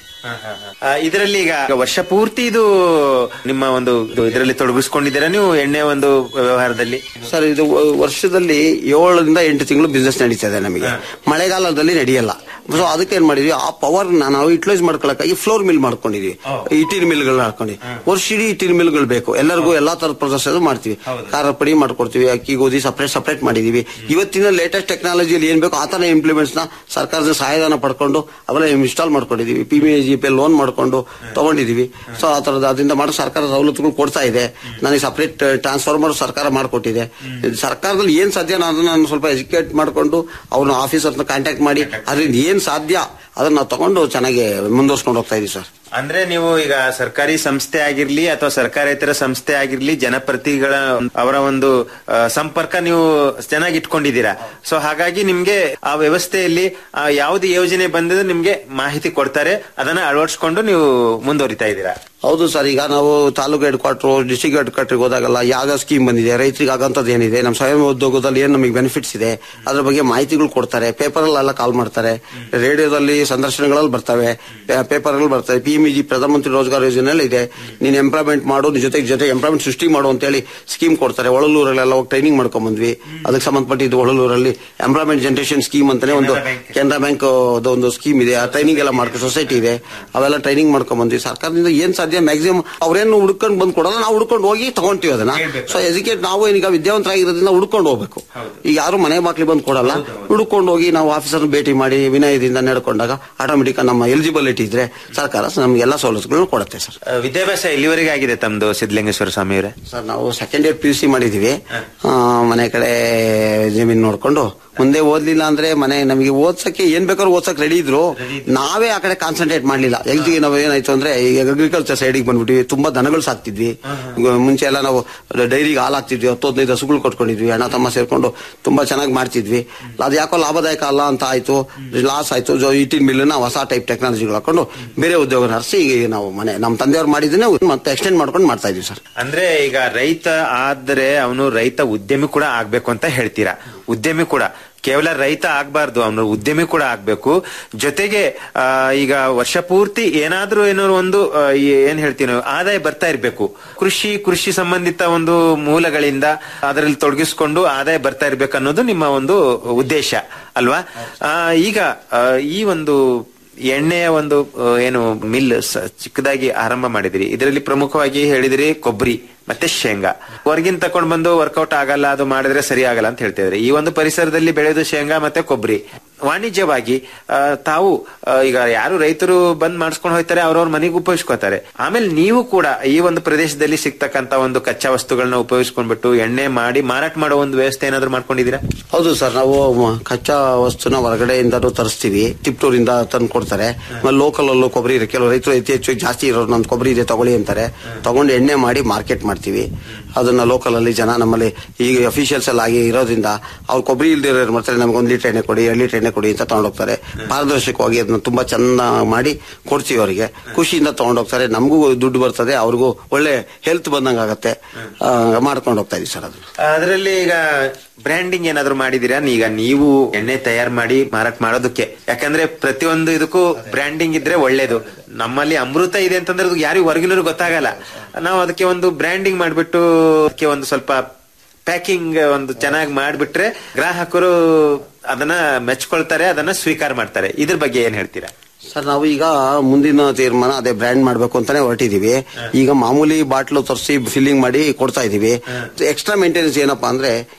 ಆ, ಇದರಲ್ಲಿ ಈಗ ವರ್ಷ ಪೂರ್ತಿ ಇದು ನಿಮ್ಮ ಒಂದು ಇದರಲ್ಲಿ ತೊಡಗಿಸ್ಕೊಂಡಿದ್ದೀರಾ ನೀವು ಎಣ್ಣೆ ಒಂದು ವ್ಯವಹಾರದಲ್ಲಿ ಸರ್ ಇದು ವ- ವರ್ಷದಲ್ಲಿ ಏಳರಿಂದ ಎಂಟು ತಿಂಗಳು ಬಿಸ್ನೆಸ್ ನಡೀತದೆ ನಮಗೆ ಮಳೆಗಾಲದಲ್ಲಿ ನಡೆಯಲ್ಲ ಸೊ ಅದಕ್ಕೆ ಏನ್ ಮಾಡಿದ್ವಿ ಆ ಪವರ್ ನಾವು ಯುಟಿಲೈಸ್ ಮಾಡ್ಕೊಳಕ್ಕಾಗಿ ಫ್ಲೋರ್ ಮಿಲ್ ಮಾಡ್ಕೊಂಡಿದೀವಿ ಇಟ್ಟಿನ ಮಿಲ್ಗಳನ್ನ ಹಾಕೊಂಡಿವಿ ವರ್ಷ ಇಡೀ ಇಟ್ಟಿನ ಮಿಲ್ಗಳು ಬೇಕು ಎಲ್ಲರಿಗೂ ಎಲ್ಲಾ ತರದ ಪ್ರೊಸೆಸ್ ಮಾಡ್ತೀವಿ ಖಾರ ಪುಡಿ ಮಾಡ್ಕೊಡ್ತೀವಿ ಅಕ್ಕಿ ಗೋಧಿ ಸಪ್ರೇಟ್ ಸಪ್ರೇಟ್ ಮಾಡಿದೀವಿ ಇವತ್ತಿನ ಲೇಟೆಸ್ಟ್ ಟೆಕ್ನಾಲಜಿಯಲ್ಲಿ ಏನ್ ಬೇಕು ಆ ತರ ಇಂಪ್ಲಿಮೆಂಟ್ಸ್ ನ ಸರ್ಕಾರದ ಸಹಾಯಧನ ಪಡ್ಕೊಂಡು ಅವೆಲ್ಲ ಇನ್ಸ್ಟಾಲ್ ಮಾಡ್ಕೊಂಡಿದೀವಿ P B G P loan ಮಾಡ್ಕೊಂಡು ತಗೊಂಡಿದೀವಿ ಸೊ ಆ ತರದ ಅದರಿಂದ ಮಾಡೋ ಸರ್ಕಾರ ಸವಲತ್ತುಗಳು ಕೊಡ್ತಾ ಇದೆ ನನಗೆ ಸಪರೇಟ್ ಟ್ರಾನ್ಸ್ಫಾರ್ಮರ್ ಸರ್ಕಾರ ಮಾಡಿಕೊಟ್ಟಿದೆ ಸರ್ಕಾರದಲ್ಲಿ ಏನ್ ಸಾಧ್ಯ ನಾನು ನಾನು ಸ್ವಲ್ಪ ಎಜುಕೇಟ್ ಮಾಡ್ಕೊಂಡು ಅವ್ರನ್ನ ಆಫೀಸರ್ನ ಕಾಂಟ್ಯಾಕ್ಟ್ ಮಾಡಿ ಅದರಿಂದ ಏನ್ ಸಾಧ್ಯ ಅದನ್ನ ನಾವು ತಗೊಂಡು ಚೆನ್ನಾಗಿ ಮುಂದುವರ್ಸ್ಕೊಂಡು ಹೋಗ್ತಾ ಇದೀವಿ ಸರ್ ಅಂದ್ರೆ ನೀವು ಈಗ ಸರ್ಕಾರಿ ಸಂಸ್ಥೆ ಆಗಿರ್ಲಿ ಅಥವಾ ಸರ್ಕಾರೇತರ ಸಂಸ್ಥೆ ಆಗಿರ್ಲಿ ಜನಪ್ರತಿಗಳ ಅವರ ಒಂದು ಆ, ಸಂಪರ್ಕ ನೀವು ಚೆನ್ನಾಗಿ ಇಟ್ಕೊಂಡಿದ್ದೀರಾ ಸೊ ಹಾಗಾಗಿ ನಿಮ್ಗೆ ಆ ವ್ಯವಸ್ಥೆಯಲ್ಲಿ ಆ, ಯಾವ್ದು ಯೋಜನೆ ಬಂದಿದೆ ನಿಮ್ಗೆ ಮಾಹಿತಿ ಕೊಡ್ತಾರೆ ಅದನ್ನ ಅಳವಡಿಸ್ಕೊಂಡು ನೀವು ಮುಂದುವರಿತಾ ಇದ್ದೀರಾ ಹೌದು ಸರ್ ಈಗ ನಾವು taluk headquarter district headquarter ಹೋದಾಗೆಲ್ಲ ಯಾವ ಸ್ಕೀಮ್ ಬಂದಿದೆ ರೈತರಿಗೆ ಆಗಂತದ್ದು ಏನಿದೆ ನಮ್ಮ ಸ್ವಯಂ ಉದ್ಯೋಗದಲ್ಲಿ ಏನ್ ನಮಗೆ ಬೆನಿಫಿಟ್ಸ್ ಇದೆ ಅದ್ರ ಬಗ್ಗೆ ಮಾಹಿತಿಗಳು ಕೊಡ್ತಾರೆ ಪೇಪರ್ ಅಲ್ಲೆಲ್ಲ ಕಾಲ್ ಮಾಡ್ತಾರೆ ರೇಡಿಯೋದಲ್ಲಿ ಸಂದರ್ಶನಗಳಲ್ಲಿ ಬರ್ತವೆ ಪೇಪರ್ ಅಲ್ಲಿ ಬರ್ತವೆ ಪಿ ಎಂ ಜಿ ಪ್ರಧಾನಮಂತ್ರಿ ರೋಜ್ಗಾರ್ ಯೋಜನೆಯಲ್ಲಿ ಇದೆ ನೀನ್ ಎಂಪ್ಲಾಯ್ಮೆಂಟ್ ಮಾಡು ನಿನ್ ಜೊತೆಗೆ ಜೊತೆ ಎಂಪ್ಲಾಯ್ಮೆಂಟ್ ಸೃಷ್ಟಿ ಮಾಡು ಅಂತೇಳಿ ಸ್ಕೀಮ್ ಕೊಡ್ತಾರೆ ಒಳಲೂರಲ್ಲೆಲ್ಲ ಹೋಗಿ ಟ್ರೈನಿಂಗ್ ಮಾಡ್ಕೊಂಡ್ ಬಂದ್ವಿ ಅದಕ್ಕೆ ಸಂಬಂಧಪಟ್ಟಿದ್ದು ಒಳಲೂರಲ್ಲಿ ಎಂಪ್ಲಾಯ್ಮೆಂಟ್ ಜನರೇಷನ್ ಸ್ಕೀಮ್ ಅಂತಾನೆ ಒಂದು ಕೆನರಾ ಬ್ಯಾಂಕ್ ಒಂದು ಸ್ಕೀಮ್ ಇದೆ ಆ ಟ್ರೈನಿಂಗ್ ಎಲ್ಲ ಮಾಡ್ಕೊ ಸೊಸೈಟಿ ಇದೆ ಅವೆಲ್ಲ ಟ್ರೈನಿಂಗ್ ಮಾಡ್ಕೊಂಡ್ ಬಂದ್ವಿ ಸರ್ಕಾರದಿಂದ ಏನ್ ಸಾಧ್ಯ ಮ್ಯಾಕ್ಸಿಮಮ್ ಅವ್ರೇನು ಹುಡ್ಕೊಂಡು ಬಂದ್ ಕೊಡಲ್ಲ ನಾವು ಹುಡ್ಕೊಂಡು ಹೋಗಿ ತಗೊಂತೀವಿ ಅದನ್ನ ಸೊ ಎಜುಕೇಟ್ ನಾವು ಏನೀಗ ವಿದ್ಯಾವಂತರಾಗಿರೋದ್ರಿಂದ ಹುಡ್ಕೊಂಡು ಹೋಗ್ಬೇಕು ಈಗ ಯಾರು ಮನೆ ಬಾಕ್ಲಿ ಬಂದ್ ಕೊಡಲ್ಲ ಹುಡ್ಕೊಂಡು ಹೋಗಿ ನಾವು ಆಫೀಸರ್ ಭೇಟಿ ಮಾಡಿ ವಿನಯದಿಂದ ನಡ್ಕೊಂಡಾಗ ಆಟೋಮೆಟಿಕ್ ನಮ್ಮ ಎಲಿಜಿಬಿಲಿಟಿ ಇದ್ರೆ ಸರ್ಕಾರ ನಮ್ಗೆ ಎಲ್ಲ ಸವಲತ್ತುಗಳನ್ನು ಕೊಡುತ್ತೆ ಸರ್ ಆ, ವಿದ್ಯಾಭ್ಯಾಸ ಎಲ್ಲಿವರೆಗೆ ಆಗಿದೆ ತಮ್ದು ಸಿದ್ಧಲಿಂಗೇಶ್ವರ ಸ್ವಾಮಿ ಅವರೇ ಸರ್ ನಾವು second year P U C ಮಾಡಿದೀವಿ ಆ, ಮನೆ ಕಡೆ ಜಮೀನ್ ನೋಡ್ಕೊಂಡು ಮುಂದೆ ಓದ್ಲಿಲ್ಲ ಅಂದ್ರೆ ಮನೆ ನಮಗೆ ಓದ್ಸಕ್ಕೆ ಏನ್ ಬೇಕಾದ್ರೂ ಓದ್ಸಕ್ ರೆಡಿ ಇದ್ರು ನಾವೇ ಆ ಕಡೆ ಕಾನ್ಸಂಟ್ರೇಟ್ ಮಾಡ್ಲಿಲ್ಲ ಎಲ್ಜಿಗೆ ನಾವು ಏನಾಯ್ತು ಅಂದ್ರೆ ಈಗ ಅಗ್ರಿಕಲ್ಚರ್ ಸೈಡಿಗೆ ಬಂದ್ಬಿಟ್ವಿ ತುಂಬಾ ದನಗಳು ಸಾಕ್ತಿದ್ವಿ ಈಗ ಮುಂಚೆ ಎಲ್ಲ ನಾವು ಡೈರಿಗೆ ಹಾಲು ಹಾಕ್ತಿದ್ವಿ ಹತ್ತು ಹದಿನೈದು ಹಸುಗಳು ಕೊಟ್ಕೊಂಡಿದ್ವಿ ಅಣ್ಣ ತಮ್ಮ ಸೇರ್ಕೊಂಡು ತುಂಬಾ ಚೆನ್ನಾಗಿ ಮಾಡ್ತಿದ್ವಿ ಅದು ಯಾಕೋ ಲಾಭದಾಯಕ ಅಲ್ಲ ಅಂತ ಆಯ್ತು ಲಾಸ್ ಆಯ್ತು ಜೊ- ಇಟ್ಟಿನ ಮಿಲ್ನ ಹೊಸ ಟೈಪ್ ಟೆಕ್ನಾಲಜಿಗಳು ಹಾಕೊಂಡು ಬೇರೆ ಉದ್ಯೋಗ ಹರಿಸಿ ಈಗ ನಾವು ಮನೆ ನಮ್ಮ ತಂದೆಯವ್ರು ಮಾಡಿದ್ದನ್ನೇ ಮತ್ತೆ ಎಕ್ಸ್ಟೆಂಡ್ ಮಾಡ್ಕೊಂಡು ಮಾಡ್ತಾ ಇದೀವಿ ಸರ್ ಅಂದ್ರೆ ಈಗ ರೈತ ಆದ್ರೆ ಅವನು ರೈತ ಉದ್ಯಮಿ ಕೂಡ ಆಗ್ಬೇಕು ಅಂತ ಹೇಳ್ತೀರಾ ಉದ್ಯಮಿ ಕೂಡ ಕೇವಲ ರೈತ ಆಗ್ಬಾರ್ದು ಅವನು ಉದ್ಯಮಿ ಕೂಡ ಆಗ್ಬೇಕು ಜೊತೆಗೆ ಆ, ಈಗ ವರ್ಷ ಪೂರ್ತಿ ಏನಾದ್ರೂ ಏನೋ ಒಂದು ಆ, ಈ- ಏನ್ ಹೇಳ್ತೀವಿ ನಾವು ಆದಾಯ ಬರ್ತಾ ಇರ್ಬೇಕು ಕೃಷಿ ಕೃಷಿ ಸಂಬಂಧಿತ ಒಂದು ಮೂಲಗಳಿಂದ ಅದರಲ್ಲಿ ತೊಡಗಿಸ್ಕೊಂಡು ಆದಾಯ ಬರ್ತಾ ಇರ್ಬೇಕು ಅನ್ನೋದು ನಿಮ್ಮ ಒಂದು ಉದ್ದೇಶ ಅಲ್ವಾ ಆ, ಈಗ ಆ, ಈ ಒಂದು ಎಣ್ಣೆಯ ಒಂದು ಆ, ಏನು ಮಿಲ್ ಸ- ಚಿಕ್ಕದಾಗಿ ಆರಂಭ ಮಾಡಿದಿರಿ ಇದರಲ್ಲಿ ಪ್ರಮುಖವಾಗಿ ಹೇಳಿದಿರಿ ಕೊಬ್ಬರಿ ಮತ್ತೆ ಶೇಂಗಾ ಹೊರಗಿನ ತಕೊಂಡ್ ಬಂದು ವರ್ಕೌಟ್ ಆಗಲ್ಲ ಅದು ಮಾಡಿದ್ರೆ ಸರಿ ಆಗಲ್ಲ ಅಂತ ಹೇಳ್ತಿದ್ರೆ ಈ ಒಂದು ಪರಿಸರದಲ್ಲಿ ಬೆಳೆಯೋದು ಶೇಂಗಾ ಮತ್ತೆ ಕೊಬ್ಬರಿ ವಾಣಿಜ್ಯವಾಗಿ ಆ, ತಾವು ಆ, ಈಗ ಯಾರು ರೈತರು ಬಂದ್ ಮಾಡಿಸ್ಕೊಂಡು ಹೋಗ್ತಾರೆ ಅವ್ರವ್ರ ಮನೆಗೆ ಉಪಯೋಗಿಸ್ಕೋತಾರೆ ಆಮೇಲೆ ನೀವು ಕೂಡ ಈ ಒಂದು ಪ್ರದೇಶದಲ್ಲಿ ಸಿಗ್ತಕ್ಕಂತ ಒಂದು ಕಚ್ಚಾ ವಸ್ತುಗಳನ್ನ ಉಪಯೋಗಿಸ್ಕೊಂಡ್ಬಿಟ್ಟು ಎಣ್ಣೆ ಮಾಡಿ ಮಾರಾಟ ಮಾಡೋ ಒಂದು ವ್ಯವಸ್ಥೆ ಏನಾದ್ರು ಮಾಡ್ಕೊಂಡಿದ್ದೀರಾ ಹೌದು ಸರ್ ನಾವು ಮ- ಕಚ್ಚಾ ವಸ್ತುನ ಹೊರಗಡೆಯಿಂದನೂ ತರಿಸ್ತೀವಿ ತಿಪ್ಟೂರಿಂದ ತಂದು ಕೊಡ್ತಾರೆ ಲೋಕಲ್ ಅಲ್ಲೂ ಕೊಬ್ಬರಿ ಇದೆ ಕೆಲವು ರೈತರು ಅತಿ ಹೆಚ್ಚು ಜಾಸ್ತಿ ಇರೋರು ನಮ್ ಕೊಬ್ಬರಿ ಇದೆ ತಗೊಳ್ಳಿ ಅಂತಾರೆ ತಗೊಂಡು ಎಣ್ಣೆ ಮಾಡಿ ಮಾರ್ಕೆಟ್ ಮಾಡ್ತೀವಿ ಅದನ್ನ ಲೋಕಲ್ ಅಲ್ಲಿ ಜನ ನಮ್ಮಲ್ಲಿ ಈಗ ಅಫಿಷಿಯಲ್ಸ್ ಎಲ್ಲ ಆಗಿ ಇರೋದ್ರಿಂದ ಅವ್ರು ಕೊಬ್ಬರಿ ಇಲ್ದೇ ಇರೋರು ಮಾಡ್ತಾರೆ ನಮ್ಗೆ ಒಂದ್ ಲೀಟರ್ ಎಣ್ಣೆ ಕೊಡಿ ಎರಡು ಲೀಟರ್ ಎಣ್ಣೆ ಕೊಡಿ ಅಂತ ತಗೊಂಡೋಗ್ತಾರೆ ಪಾರದರ್ಶಕವಾಗಿ ಅದನ್ನ ತುಂಬಾ ಚೆಂದ ಮಾಡಿ ಕೊಡ್ತೀವಿ ಅವರಿಗೆ ಖುಷಿಯಿಂದ ತಗೊಂಡೋಗ್ತಾರೆ ನಮಗೂ ದುಡ್ಡು ಬರ್ತದೆ ಅವ್ರಿಗೂ ಒಳ್ಳೆ ಹೆಲ್ತ್ ಬಂದಂಗ ಆಗತ್ತೆ ಆ, ಮಾಡ್ಕೊಂಡು ಹೋಗ್ತಾ ಇದೀವಿ ಸರ್ ಅದನ್ನ ಅದರಲ್ಲಿ ಈಗ ಬ್ರ್ಯಾಂಡಿಂಗ್ ಏನಾದ್ರು ಮಾಡಿದೀರಾ ಈಗ ನೀವು ಎಣ್ಣೆ ತಯಾರು ಮಾಡಿ ಮಾರಾಟ ಮಾಡೋದಕ್ಕೆ ಯಾಕಂದ್ರೆ ಪ್ರತಿಯೊಂದು ಇದಕ್ಕೂ ಬ್ರ್ಯಾಂಡಿಂಗ್ ಇದ್ರೆ ಒಳ್ಳೇದು ನಮ್ಮಲ್ಲಿ ಅಮೃತ ಇದೆ ಅಂತಂದ್ರೆ ಅದು ಯಾರಿಗೂ ಹೊರಗಿನವ್ರು ಗೊತ್ತಾಗಲ್ಲ ನಾವು ಅದಕ್ಕೆ ಒಂದು ಬ್ರ್ಯಾಂಡಿಂಗ್ ಮಾಡ್ಬಿಟ್ಟು ಅದಕ್ಕೆ ಒಂದು ಸ್ವಲ್ಪ ಪ್ಯಾಕಿಂಗ್ ಒಂದು ಚೆನ್ನಾಗಿ ಮಾಡ್ಬಿಟ್ರೆ ಗ್ರಾಹಕರು ಅದನ್ನ ಮೆಚ್ಕೊಳ್ತಾರೆ ಅದನ್ನ ಸ್ವೀಕಾರ ಮಾಡ್ತಾರೆ ಇದ್ರ ಬಗ್ಗೆ ಏನ್ ಹೇಳ್ತೀರಾ ಸರ್ ನಾವು ಈಗ ಮುಂದಿನ ತೀರ್ಮಾನ ಅದೇ ಬ್ರ್ಯಾಂಡ್ ಮಾಡ್ಬೇಕು ಅಂತಾನೆ ಹೊರಟಿದೀವಿ ಈಗ ಮಾಮೂಲಿ ಬಾಟ್ಲು ತರಿಸಿ ಫಿಲ್ಲಿಂಗ್ ಮಾಡಿ ಕೊಡ್ತಾ ಇದೀವಿ ಎಕ್ಸ್ಟ್ರಾ ಮೇಂಟೆನೆನ್ಸ್ ಏನಪ್ಪಾ ಅಂದ್ರೆ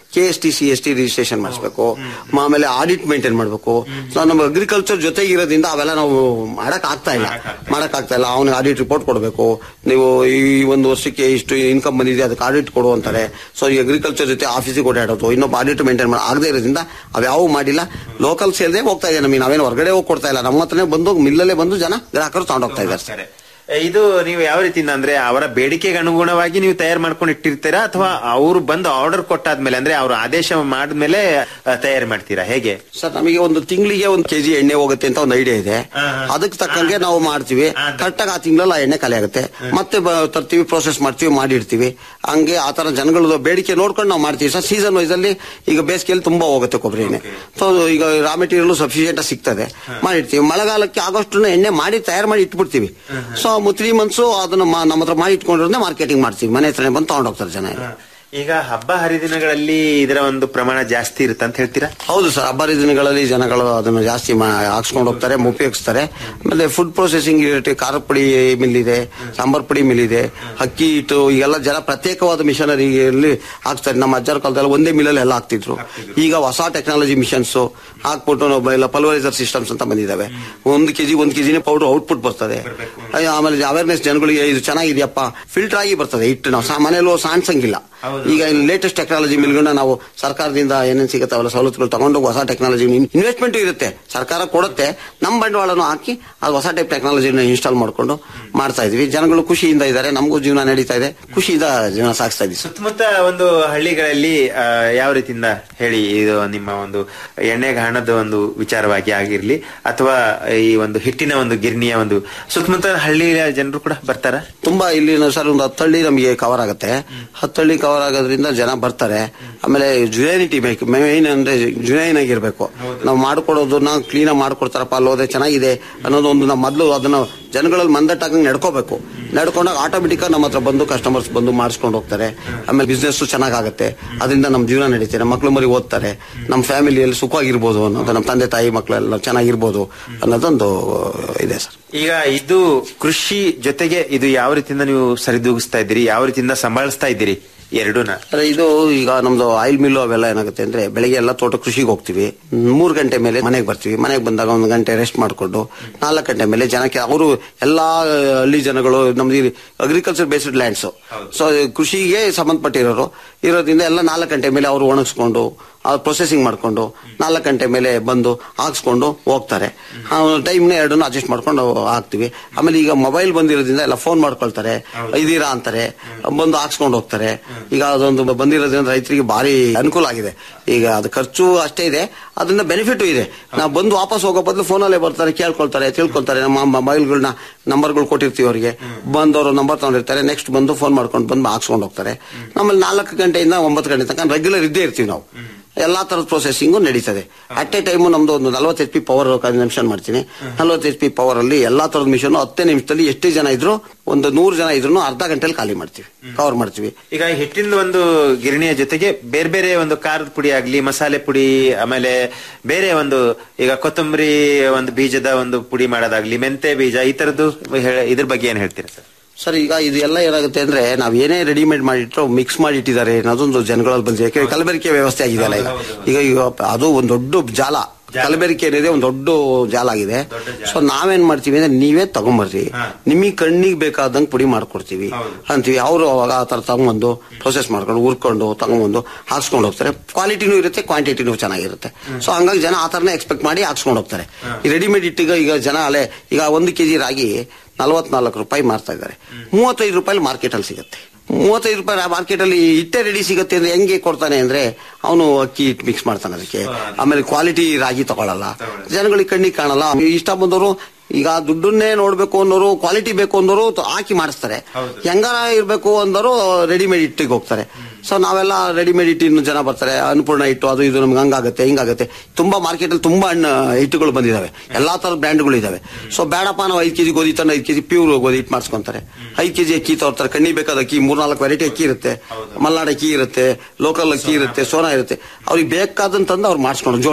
K S T C S T registration ಮಾಡಿಸ್ಬೇಕು ಆಮೇಲೆ ಆಡಿಟ್ ಮೇಂಟೈನ್ ಮಾಡಬೇಕು ಸೊ ನಮ್ಮ ಅಗ್ರಿಕಲ್ಚರ್ ಜೊತೆಗೆ ಇರೋದ್ರಿಂದ ಅವೆಲ್ಲ ನಾವು ಮಾಡಕ್ ಆಗ್ತಾ ಇಲ್ಲ ಮಾಡಕ್ ಆಗ್ತಾ ಇಲ್ಲ ಅವನಿಗೆ ಆಡಿಟ್ ರಿಪೋರ್ಟ್ ಕೊಡಬೇಕು ನೀವು ಈ ಒಂದು ವರ್ಷಕ್ಕೆ ಇಷ್ಟು ಇನ್ಕಮ್ ಬಂದಿದೆ ಅದಕ್ಕೆ ಆಡಿಟ್ ಕೊಡು ಅಂತಾರೆ ಸೊ ಈ ಅಗ್ರಿಕಲ್ಚರ್ ಜೊತೆ ಆಫೀಸಿಗೆ ಓಡಾಡೋದು ಇನ್ನೊಬ್ಬ ಆಡಿಟ್ ಮೇಂಟೈನ್ ಮಾಡಿ ಆಗದೆ ಇರೋದ್ರಿಂದ ಅವ್ಯಾವು ಮಾಡಿಲ್ಲ ಲೋಕಲ್ ಸೇಲ್ದೇ ಹೋಗ್ತಾ ಇದೆ ನಮಗೆ ನಾವೇನು ಹೊರಗಡೆ ಹೋಗಿ ಕೊಡ್ತಾ ಇಲ್ಲ ನಮ್ಮ ಹತ್ರನೇ ಬಂದು ಮಿಲ್ಲಲ್ಲೇ ಬಂದು ಜನ ಗ್ರಾಹಕರು ತಗೊಂಡೋಗ್ತಾ ಇದ್ದಾರೆ ಸರ್ ಇದು ನೀವು ಯಾವ ರೀತಿಯಿಂದ ಅಂದ್ರೆ ಅವರ ಬೇಡಿಕೆಗೆ ಅನುಗುಣವಾಗಿ ನೀವು ತಯಾರು ಮಾಡ್ಕೊಂಡು ಇಟ್ಟಿರ್ತೀರಾ ಅಥವಾ ಅವರು ಬಂದು ಆರ್ಡರ್ ಕೊಟ್ಟಾದ್ಮೇಲೆ ಅಂದ್ರೆ ಅವರು ಆದೇಶ ಮಾಡಿದ್ಮೇಲೆ ತಯಾರು ಮಾಡ್ತೀರಾ ಹೇಗೆ ಸರ್ ನಮಗೆ ಒಂದು ತಿಂಗಳಿಗೆ ಒಂದು ಕೆಜಿ ಎಣ್ಣೆ ಹೋಗುತ್ತೆ ಅಂತ ಒಂದು ಐಡಿಯಾ ಇದೆ ಅದಕ್ಕೆ ತಕ್ಕಂಗೆ ನಾವು ಮಾಡ್ತೀವಿ ಕರೆಕ್ಟಾಗಿ ಆ ತಿಂಗಳಲ್ಲಿ ಆ ಎಣ್ಣೆ ಖಾಲಿ ಆಗುತ್ತೆ ಮತ್ತೆ ಬ- ತರ್ತೀವಿ ಪ್ರೋಸೆಸ್ ಮಾಡ್ತೀವಿ ಮಾಡಿಡ್ತೀವಿ ಹಂಗೆ ಆ ತರ ಜನಗಳದ್ದು ಬೇಡಿಕೆ ನೋಡ್ಕೊಂಡು ನಾವು ಮಾಡ್ತೀವಿ ಸರ್ ಸೀಸನ್ ವೈಸ್ ಅಲ್ಲಿ ಈಗ ಬೇಸಿಗೆಯಲ್ಲಿ ತುಂಬಾ ಹೋಗುತ್ತೆ ಕೊಬ್ಬರಿ ಎಣ್ಣೆ ಸೊ ಈಗ ರಾ ಮೆಟೀರಿಯಲ್ ಸಫಿಶಿಯಂಟ್ ಸಿಗ್ತದೆ ಮಾಡಿರ್ತೀವಿ ಮಳೆಗಾಲಕ್ಕೆ ಆಗೋಷ್ಟು ಎಣ್ಣೆ ಮಾಡಿ ತಯಾರು ಮಾಡಿ ಇಟ್ಬಿಡ್ತೀವಿ ಸೊ ತ್ರೀ ಮಂತ್ಸ್ ಅದನ್ನ ಮ- ನಮ್ಮ ಹತ್ರ ಮಾಡಿ ಇಟ್ಕೊಂಡಿರೋದೇ ಮಾರ್ಕೆಟಿಂಗ್ ಮಾಡ್ತೀವಿ ಮನೆ ಹತ್ರನೇ ಬಂದು ತಗೊಂಡೋಗ್ತಾರೆ ಜನ ಎಲ್ಲ. ಈಗ ಹಬ್ಬ ಹರಿದಿನಗಳಲ್ಲಿ ಇದರ ಒಂದು ಪ್ರಮಾಣ ಜಾಸ್ತಿ ಇರುತ್ತೆ ಅಂತ ಹೇಳ್ತೀರಾ ಹೌದು ಸರ್ ಹಬ್ಬ ದಿನಗಳಲ್ಲಿ ಜನಗಳು ಅದನ್ನು ಜಾಸ್ತಿ ಮಾ- ಹಾಕ್ಸ್ಕೊಂಡು ಹೋಗ್ತಾರೆ ಉಪಯೋಗಿಸ್ತಾರೆ ಆಮೇಲೆ ಫುಡ್ ಪ್ರೊಸೆಸಿಂಗ್ ಯೂನಿಟ್ ಖಾರದ ಪುಡಿ ಮಿಲ್ ಇದೆ ಸಾಂಬಾರ್ ಪುಡಿ ಮಿಲ್ ಇದೆ ಅಕ್ಕಿ ಹಿಟ್ಟು ಈಗೆಲ್ಲ ಜನ ಪ್ರತ್ಯೇಕವಾದ ಮಿಷನರಿಯಲ್ಲಿ ಹಾಕ್ತಾರೆ ನಮ್ಮ ಅಜ್ಜರ ಕಾಲದಲ್ಲಿ ಒಂದೇ ಮಿಲ್ಲಲ್ಲಿ ಎಲ್ಲ ಹಾಕ್ತಿದ್ರು ಈಗ ಹೊಸ ಟೆಕ್ನಾಲಜಿ ಮಿಷನ್ಸ್ ಹಾಕ್ಬಿಟ್ಟು ನಾವು ಎಲ್ಲ ಪಲ್ವರೈಸರ್ ಸಿಸ್ಟಮ್ಸ್ ಅಂತ ಬಂದಿದ್ದಾವೆ ಒಂದು ಕೆಜಿ ಒಂದು ಕೆಜಿನೇ ಪೌಡರ್ ಔಟ್ಪುಟ್ ಬರ್ತದೆ ಅಯ್ಯೋ, ಆಮೇಲೆ ಅವೇರ್ನೆಸ್ ಜನಗಳಿಗೆ ಇದು ಚೆನ್ನಾಗಿದೆಯಪ್ಪ ಫಿಲ್ಟರ್ ಆಗಿ ಬರ್ತದೆ ಹಿಟ್ಟು ನಾವು ಸಾ- ಮನೇಲೂ ಸಾಣಿಸಂಗಿಲ್ಲ ಈಗ ಲೇಟೆಸ್ಟ್ ಟೆಕ್ನಾಲಜಿ ಮಿಲ್ಗಳನ್ನ ನಾವು ಸರ್ಕಾರದಿಂದ ಏನೇನು ಸಿಗುತ್ತೆ ಅವೆಲ್ಲ ಸವಲತ್ತುಗಳು ತಗೊಂಡು ಹೊಸ ಟೆಕ್ನಾಲಜಿ ಇನ್ವೆಸ್ಟ್ಮೆಂಟ್ ಇರುತ್ತೆ ಸರ್ಕಾರ ಕೊಡುತ್ತೆ ನಮ್ಮ ಬಂಡವಾಳನು ಹಾಕಿ ಅದು ಹೊಸ ಟೈಪ್ ಟೆಕ್ನಾಲಜಿನ ಇನ್ಸ್ಟಾಲ್ ಮಾಡ್ಕೊಂಡು ಮಾಡ್ತಾ ಇದೀವಿ ಜನಗಳು ಖುಷಿಯಿಂದ ಇದ್ದಾರೆ ನಮಗೂ ಜೀವನ ನಡೀತಾ ಇದೆ ಖುಷಿಯಿಂದ ಜೀವನ ಸಾಗಿಸ್ತಾ ಇದೀವಿ ಸರ್ ಸುತ್ತಮುತ್ತ ಒಂದು ಹಳ್ಳಿಗಳಲ್ಲಿ ಆ, ಯಾವ ರೀತಿಯಿಂದ ಹೇಳಿ ಇದು ನಿಮ್ಮ ಒಂದು ಎಣ್ಣೆಗೆ ಹಣದ ಒಂದು ವಿಚಾರವಾಗಿ ಆಗಿರ್ಲಿ ಅಥವಾ ಈ ಒಂದು ಹಿಟ್ಟಿನ ಒಂದು ಗಿರ್ನಿಯ ಒಂದು ಸುತ್ತಮುತ್ತ ಹಳ್ಳಿಯ ಜನರು ಕೂಡ ಬರ್ತಾರ ತುಂಬಾ ಇಲ್ಲಿ ಸರ್ ಒಂದು ಹತ್ತಳ್ಳಿ ನಮಗೆ ಕವರ್ ಆಗುತ್ತೆ ಹತ್ತಳ್ಳಿ ಕವರ್ ಆಗೋದ್ರಿಂದ ಜನ ಬರ್ತಾರೆ ಆಮೇಲೆ ಜುನೈನಿಟಿ ಬೇಕು ಮೇನ್ ಅಂದ್ರೆ ಜುನೈನ್ ಆಗಿರ್ಬೇಕು ನಾವು ಮಾಡ್ಕೊಡೋದನ್ನ ಕ್ಲೀನ್ ಆಗಿ ಮಾಡ್ಕೊಡ್ತಾರಪ್ಪ ಅಲ್ಲೋದೆ ಚೆನ್ನಾಗಿದೆ ಅನ್ನೋದು ಒಂದು ನಾವು ಮೊದಲು ಅದನ್ನ ಜನಗಳಲ್ಲಿ ಮಂದಟ್ಟಾಗಿ ನಡ್ಕೋಬೇಕು ನಡ್ಕೊಂಡಾಗ ಆಟೋಮೆಟಿಕ್ ನಮ್ಮ ಹತ್ರ ಬಂದು ಕಸ್ಟಮರ್ಸ್ ಬಂದು ಮಾಡಿಸ್ಕೊಂಡು ಹೋಗ್ತಾರೆ ಆಮೇಲೆ ಬಿಸ್ನೆಸ್ ಚೆನ್ನಾಗಾಗುತ್ತೆ ಅದರಿಂದ ನಮ್ಮ ಜೀವನ ನಡೀತಾರೆ ನಮ್ಮ ಮಕ್ಳು ಮರಿ ಓದ್ತಾರೆ ನಮ್ಮ ಫ್ಯಾಮಿಲಿಯಲ್ಲಿ ಸುಖವಾಗಿರ್ಬೋದು ಅನ್ನೋದು ನಮ್ಮ ತಂದೆ ತಾಯಿ ಮಕ್ಕಳೆಲ್ಲ ಚೆನ್ನಾಗಿರ್ಬೋದು ಅನ್ನೋದೊಂದು ಇದೆ ಸರ್ ಈಗ ಇದು ಕೃಷಿ ಜೊತೆಗೆ ಇದು ಯಾವ ರೀತಿಯಿಂದ ನೀವು ಸರಿದೂಗಿಸ್ತಾ ಇದ್ದೀರಿ ಯಾವ ರೀತಿಯಿಂದ ಸಂಭಾಳಿಸ್ತಾ ಇದ್ದೀರಿ ಎರಡೂನ ಅದೇ ಇದು ಈಗ ನಮ್ದು ಆಯಿಲ್ ಮಿಲ್ಲು ಅವೆಲ್ಲ ಏನಾಗುತ್ತೆ ಅಂದ್ರೆ ಬೆಳಿಗ್ಗೆ ಎಲ್ಲ ತೋಟ ಕೃಷಿಗೆ ಹೋಗ್ತೀವಿ ಮೂರು ಗಂಟೆ ಮೇಲೆ ಮನೆಗೆ ಬರ್ತೀವಿ ಮನೆಗೆ ಬಂದಾಗ ಒಂದು ಗಂಟೆ ರೆಸ್ಟ್ ಮಾಡಿಕೊಂಡು ನಾಲ್ಕು ಗಂಟೆ ಮೇಲೆ ಜನಕ್ಕೆ ಅವರು ಎಲ್ಲಾ ಹಳ್ಳಿ ಜನಗಳು ನಮ್ದು ಅಗ್ರಿಕಲ್ಚರ್ ಬೇಸ್ಡ್ ಲ್ಯಾಂಡ್ಸ್ ಸೊ ಕೃಷಿಗೆ ಸಂಬಂಧಪಟ್ಟಿರೋರು ಇರೋದ್ರಿಂದ ಎಲ್ಲ ನಾಲ್ಕು ಗಂಟೆ ಮೇಲೆ ಅವರು ಒಣಗಿಸ್ಕೊಂಡು ಪ್ರೊಸೆಸಿಂಗ್ ಮಾಡ್ಕೊಂಡು ನಾಲ್ಕು ಗಂಟೆ ಮೇಲೆ ಬಂದು ಹಾಕ್ಸ್ಕೊಂಡು ಹೋಗ್ತಾರೆ ಟೈಮ್ನ ಎರಡನ್ನು ಅಡ್ಜಸ್ಟ್ ಮಾಡ್ಕೊಂಡು ಹಾಕ್ತಿವಿ ಆಮೇಲೆ ಈಗ ಮೊಬೈಲ್ ಬಂದಿರೋದ್ರಿಂದ ಎಲ್ಲ ಫೋನ್ ಮಾಡ್ಕೊಳ್ತಾರೆ ಇದೀರಾ ಅಂತಾರೆ ಬಂದು ಹಾಕ್ಸ್ಕೊಂಡು ಹೋಗ್ತಾರೆ ಈಗ ಅದೊಂದು ಬಂದಿರೋದ್ರಿಂದ ರೈತರಿಗೆ ಭಾರಿ ಅನುಕೂಲ ಆಗಿದೆ ಈಗ ಅದು ಖರ್ಚು ಅಷ್ಟೇ ಇದೆ ಅದರಿಂದ ಬೆನಿಫಿಟ್ ಇದೆ ನಾವು ಬಂದು ವಾಪಸ್ ಹೋಗೋ ಬದಲು ಫೋನಲ್ಲೇ ಬರ್ತಾರೆ ಕೇಳ್ಕೊಳ್ತಾರೆ ತಿಳ್ಕೊಳ್ತಾರೆ ನಮ್ಮ ಮೊಬೈಲ್ಗಳನ್ನ ನಂಬರ್ಗಳು ಕೊಟ್ಟಿರ್ತೀವಿ ಅವರಿಗೆ ಬಂದವರು ನಂಬರ್ ತಗೊಂಡಿರ್ತಾರೆ ನೆಕ್ಸ್ಟ್ ಬಂದು ಫೋನ್ ಮಾಡ್ಕೊಂಡು ಬಂದು ಹಾಕ್ಸ್ಕೊಂಡು ಹೋಗ್ತಾರೆ ನಮ್ಮಲ್ಲಿ ನಾಲ್ಕು ಗಂಟೆಯಿಂದ ಒಂಬತ್ತು ಗಂಟೆ ತನಕ ರೆಗ್ಯುಲರ್ ಇದ್ದೇ ಇರ್ತೀವಿ ನಾವು ಎಲ್ಲಾ ತರದ ಪ್ರೊಸೆಸಿಂಗು ನಡೀತದೆ ಅಟ್ ಎ ಟೈಮು ನಮ್ದು ಒಂದು ನಲವತ್ತು ಎಚ್ ಪಿ ಪವರ್ ಕನ್ಸಂಪ್ಷನ್ ಮಾಡ್ತೀನಿ ನಲವತ್ತು ಎಚ್ ಪಿ ಪವರ್ ಅಲ್ಲಿ ಎಲ್ಲಾ ತರದ ಮಿಷನ್ ಹತ್ತೇ ನಿಮಿಷದಲ್ಲಿ ಎಷ್ಟೇ ಜನ ಇದ್ರು ಒಂದು ನೂರು ಜನ ಇದ್ರು ಅರ್ಧ ಗಂಟೆಲಿ ಖಾಲಿ ಮಾಡ್ತೀವಿ ಕವರ್ ಮಾಡ್ತೀವಿ ಈಗ ಹಿಟ್ಟಿನ ಒಂದು ಗಿರಣಿಯ ಜೊತೆಗೆ ಬೇರೆ ಬೇರೆ ಒಂದು ಖಾರದ ಪುಡಿ ಆಗ್ಲಿ ಮಸಾಲೆ ಪುಡಿ ಆಮೇಲೆ ಬೇರೆ ಒಂದು ಈಗ ಕೊತ್ತಂಬರಿ ಒಂದು ಬೀಜದ ಒಂದು ಪುಡಿ ಮಾಡೋದಾಗ್ಲಿ ಮೆಂತೆ ಬೀಜ ಈ ತರದ್ದು ಹೇ- ಇದ್ರ ಬಗ್ಗೆ ಏನ್ ಹೇಳ್ತೀರಾ ಸರ್ ಸರ್ ಈಗ ಇದೆಲ್ಲ ಏನಾಗುತ್ತೆ ಅಂದ್ರೆ ನಾವ್ ಏನೇ ರೆಡಿಮೇಡ್ ಮಾಡಿಟ್ರು ಮಿಕ್ಸ್ ಮಾಡಿ ಇಟ್ಟಿದ್ದಾರೆ ಅನ್ನೋದೊಂದು ಜನಗಳಲ್ಲಿ ಬಂದಿದೆ ಯಾಕಂದ್ರೆ ಕಲಬೆರಕೆ ವ್ಯವಸ್ಥೆ ಆಗಿದೆಯಲ್ಲ ಈಗ ಈಗ ಈಗ ಅದು ಒಂದು ದೊಡ್ಡ ಜಾಲ ಕಲಬೆರಕೆ ಏನಿದೆ ಒಂದು ದೊಡ್ಡ ಜಾಲ ಆಗಿದೆ ಸೊ ನಾವೇನ್ ಮಾಡ್ತೀವಿ ಅಂದ್ರೆ ನೀವೇ ತಗೊಂಬರ್ರಿ ನಿಮಗೆ ಕಣ್ಣಿಗೆ ಬೇಕಾದಂಗೆ ಪುಡಿ ಮಾಡ್ಕೊಡ್ತೀವಿ ಅಂತೀವಿ ಅವರು ಅವಾಗ ಆ ತರ ತಗೊಂಬಂದು ಪ್ರೊಸೆಸ್ ಮಾಡ್ಕೊಂಡು ಹುರ್ಕೊಂಡು ತಗೊಂಬಂದು ಹಾಕ್ಸ್ಕೊಂಡು ಹೋಗ್ತಾರೆ ಕ್ವಾಲಿಟಿನೂ ಇರುತ್ತೆ ಕ್ವಾಂಟಿಟಿನೂ ಚೆನ್ನಾಗಿರುತ್ತೆ ಸೊ ಹಂಗಾಗಿ ಜನ ಆ ತರನೇ ಎಕ್ಸ್ಪೆಕ್ಟ್ ಮಾಡಿ ಹಾಕ್ಸ್ಕೊಂಡು ಹೋಗ್ತಾರೆ ಈ ರೆಡಿಮೇಡ್ ಇಟ್ಟಿಗೆ ಈಗ ಜನ ಅಲ್ಲೇ ಈಗ ಒಂದು ಕೆಜಿ ರಾಗಿ ನಲವತ್ನಾಲ್ಕು ರೂಪಾಯಿ ಮಾರ್ತಾ ಇದ್ದಾರೆ ಮೂವತ್ತೈದು ರೂಪಾಯಿ ಮಾರ್ಕೆಟ್ ಅಲ್ಲಿ ಸಿಗುತ್ತೆ ಮೂವತ್ತೈದು ರೂಪಾಯಿ ಮಾರ್ಕೆಟ್ ಅಲ್ಲಿ ಇಟ್ಟೆ ರೆಡಿ ಸಿಗುತ್ತೆ ಅಂದ್ರೆ ಹೆಂಗೆ ಕೊಡ್ತಾನೆ ಅಂದ್ರೆ ಅವನು ಅಕ್ಕಿ ಹಿಟ್ಟು ಮಿಕ್ಸ್ ಮಾಡ್ತಾನೆ ಅದಕ್ಕೆ ಆಮೇಲೆ ಕ್ವಾಲಿಟಿ ರಾಗಿ ತಗೊಳಲ್ಲ ಜನಗಳಿಗೆ ಕಣ್ಣಿಗೆ ಕಾಣಲ್ಲ ಇಷ್ಟ ಬಂದವರು ಈಗ ದುಡ್ಡನ್ನೇ ನೋಡ್ಬೇಕು ಅನ್ನೋರು ಕ್ವಾಲಿಟಿ ಬೇಕು ಅಂದವರು ಹಾಕಿ ಮಾಡಿಸ್ತಾರೆ ಹೆಂಗಾರ ಇರ್ಬೇಕು ಅಂದವರು ರೆಡಿಮೇಡ್ ಇಟ್ಟಿಗೆ ಹೋಗ್ತಾರೆ ಸೊ ನಾವೆಲ್ಲ ರೆಡಿಮೇಡ್ ಇಟ್ಟಿನ ಜನ ಬರ್ತಾರೆ ಅನ್ನಪೂರ್ಣ ಹಿಟ್ಟು ಅದು ಇದು ನಮ್ಗೆ ಹಂಗಾಗುತ್ತೆ ಹಿಂಗಾಗುತ್ತೆ ತುಂಬಾ ಮಾರ್ಕೆಟ್ ಅಲ್ಲಿ ತುಂಬಾ ಹಣ್ಣು ಹಿಟ್ಟುಗಳು ಬಂದಿದಾವೆ ಎಲ್ಲಾ ತರದ ಬ್ರ್ಯಾಂಡ್ಗಳು ಇದಾವೆ ಸೊ ಬೇಡಪ್ಪ ನಾವು ಐದು ಕೆಜಿ ಗೋಧಿ ತಂದು ಐದು ಕೆಜಿ ಪ್ಯೂರ್ ಗೋಧಿ ಹಿಟ್ಟು ಮಾಡಿಸ್ಕೊಂತಾರೆ ಐದು ಕೆಜಿ ಅಕ್ಕಿ ತರ್ತಾರೆ ಕಣ್ಣಿ ಬೇಕಾದ ಅಕ್ಕಿ ಮೂರ್ನಾಲ್ಕು ವೆರೈಟಿ ಅಕ್ಕಿ ಇರುತ್ತೆ ಮಲ್ನಾಡ್ ಅಕ್ಕಿ ಇರುತ್ತೆ ಲೋಕಲ್ ಅಕ್ಕಿ ಇರುತ್ತೆ ಸೋನಾ ಇರುತ್ತೆ ಅವ್ರಿಗೆ ಬೇಕಾದಂತಂದು ಅವ್ರು ಮಾಡಿಸ್ಕೊಂಡು ಜೋಳ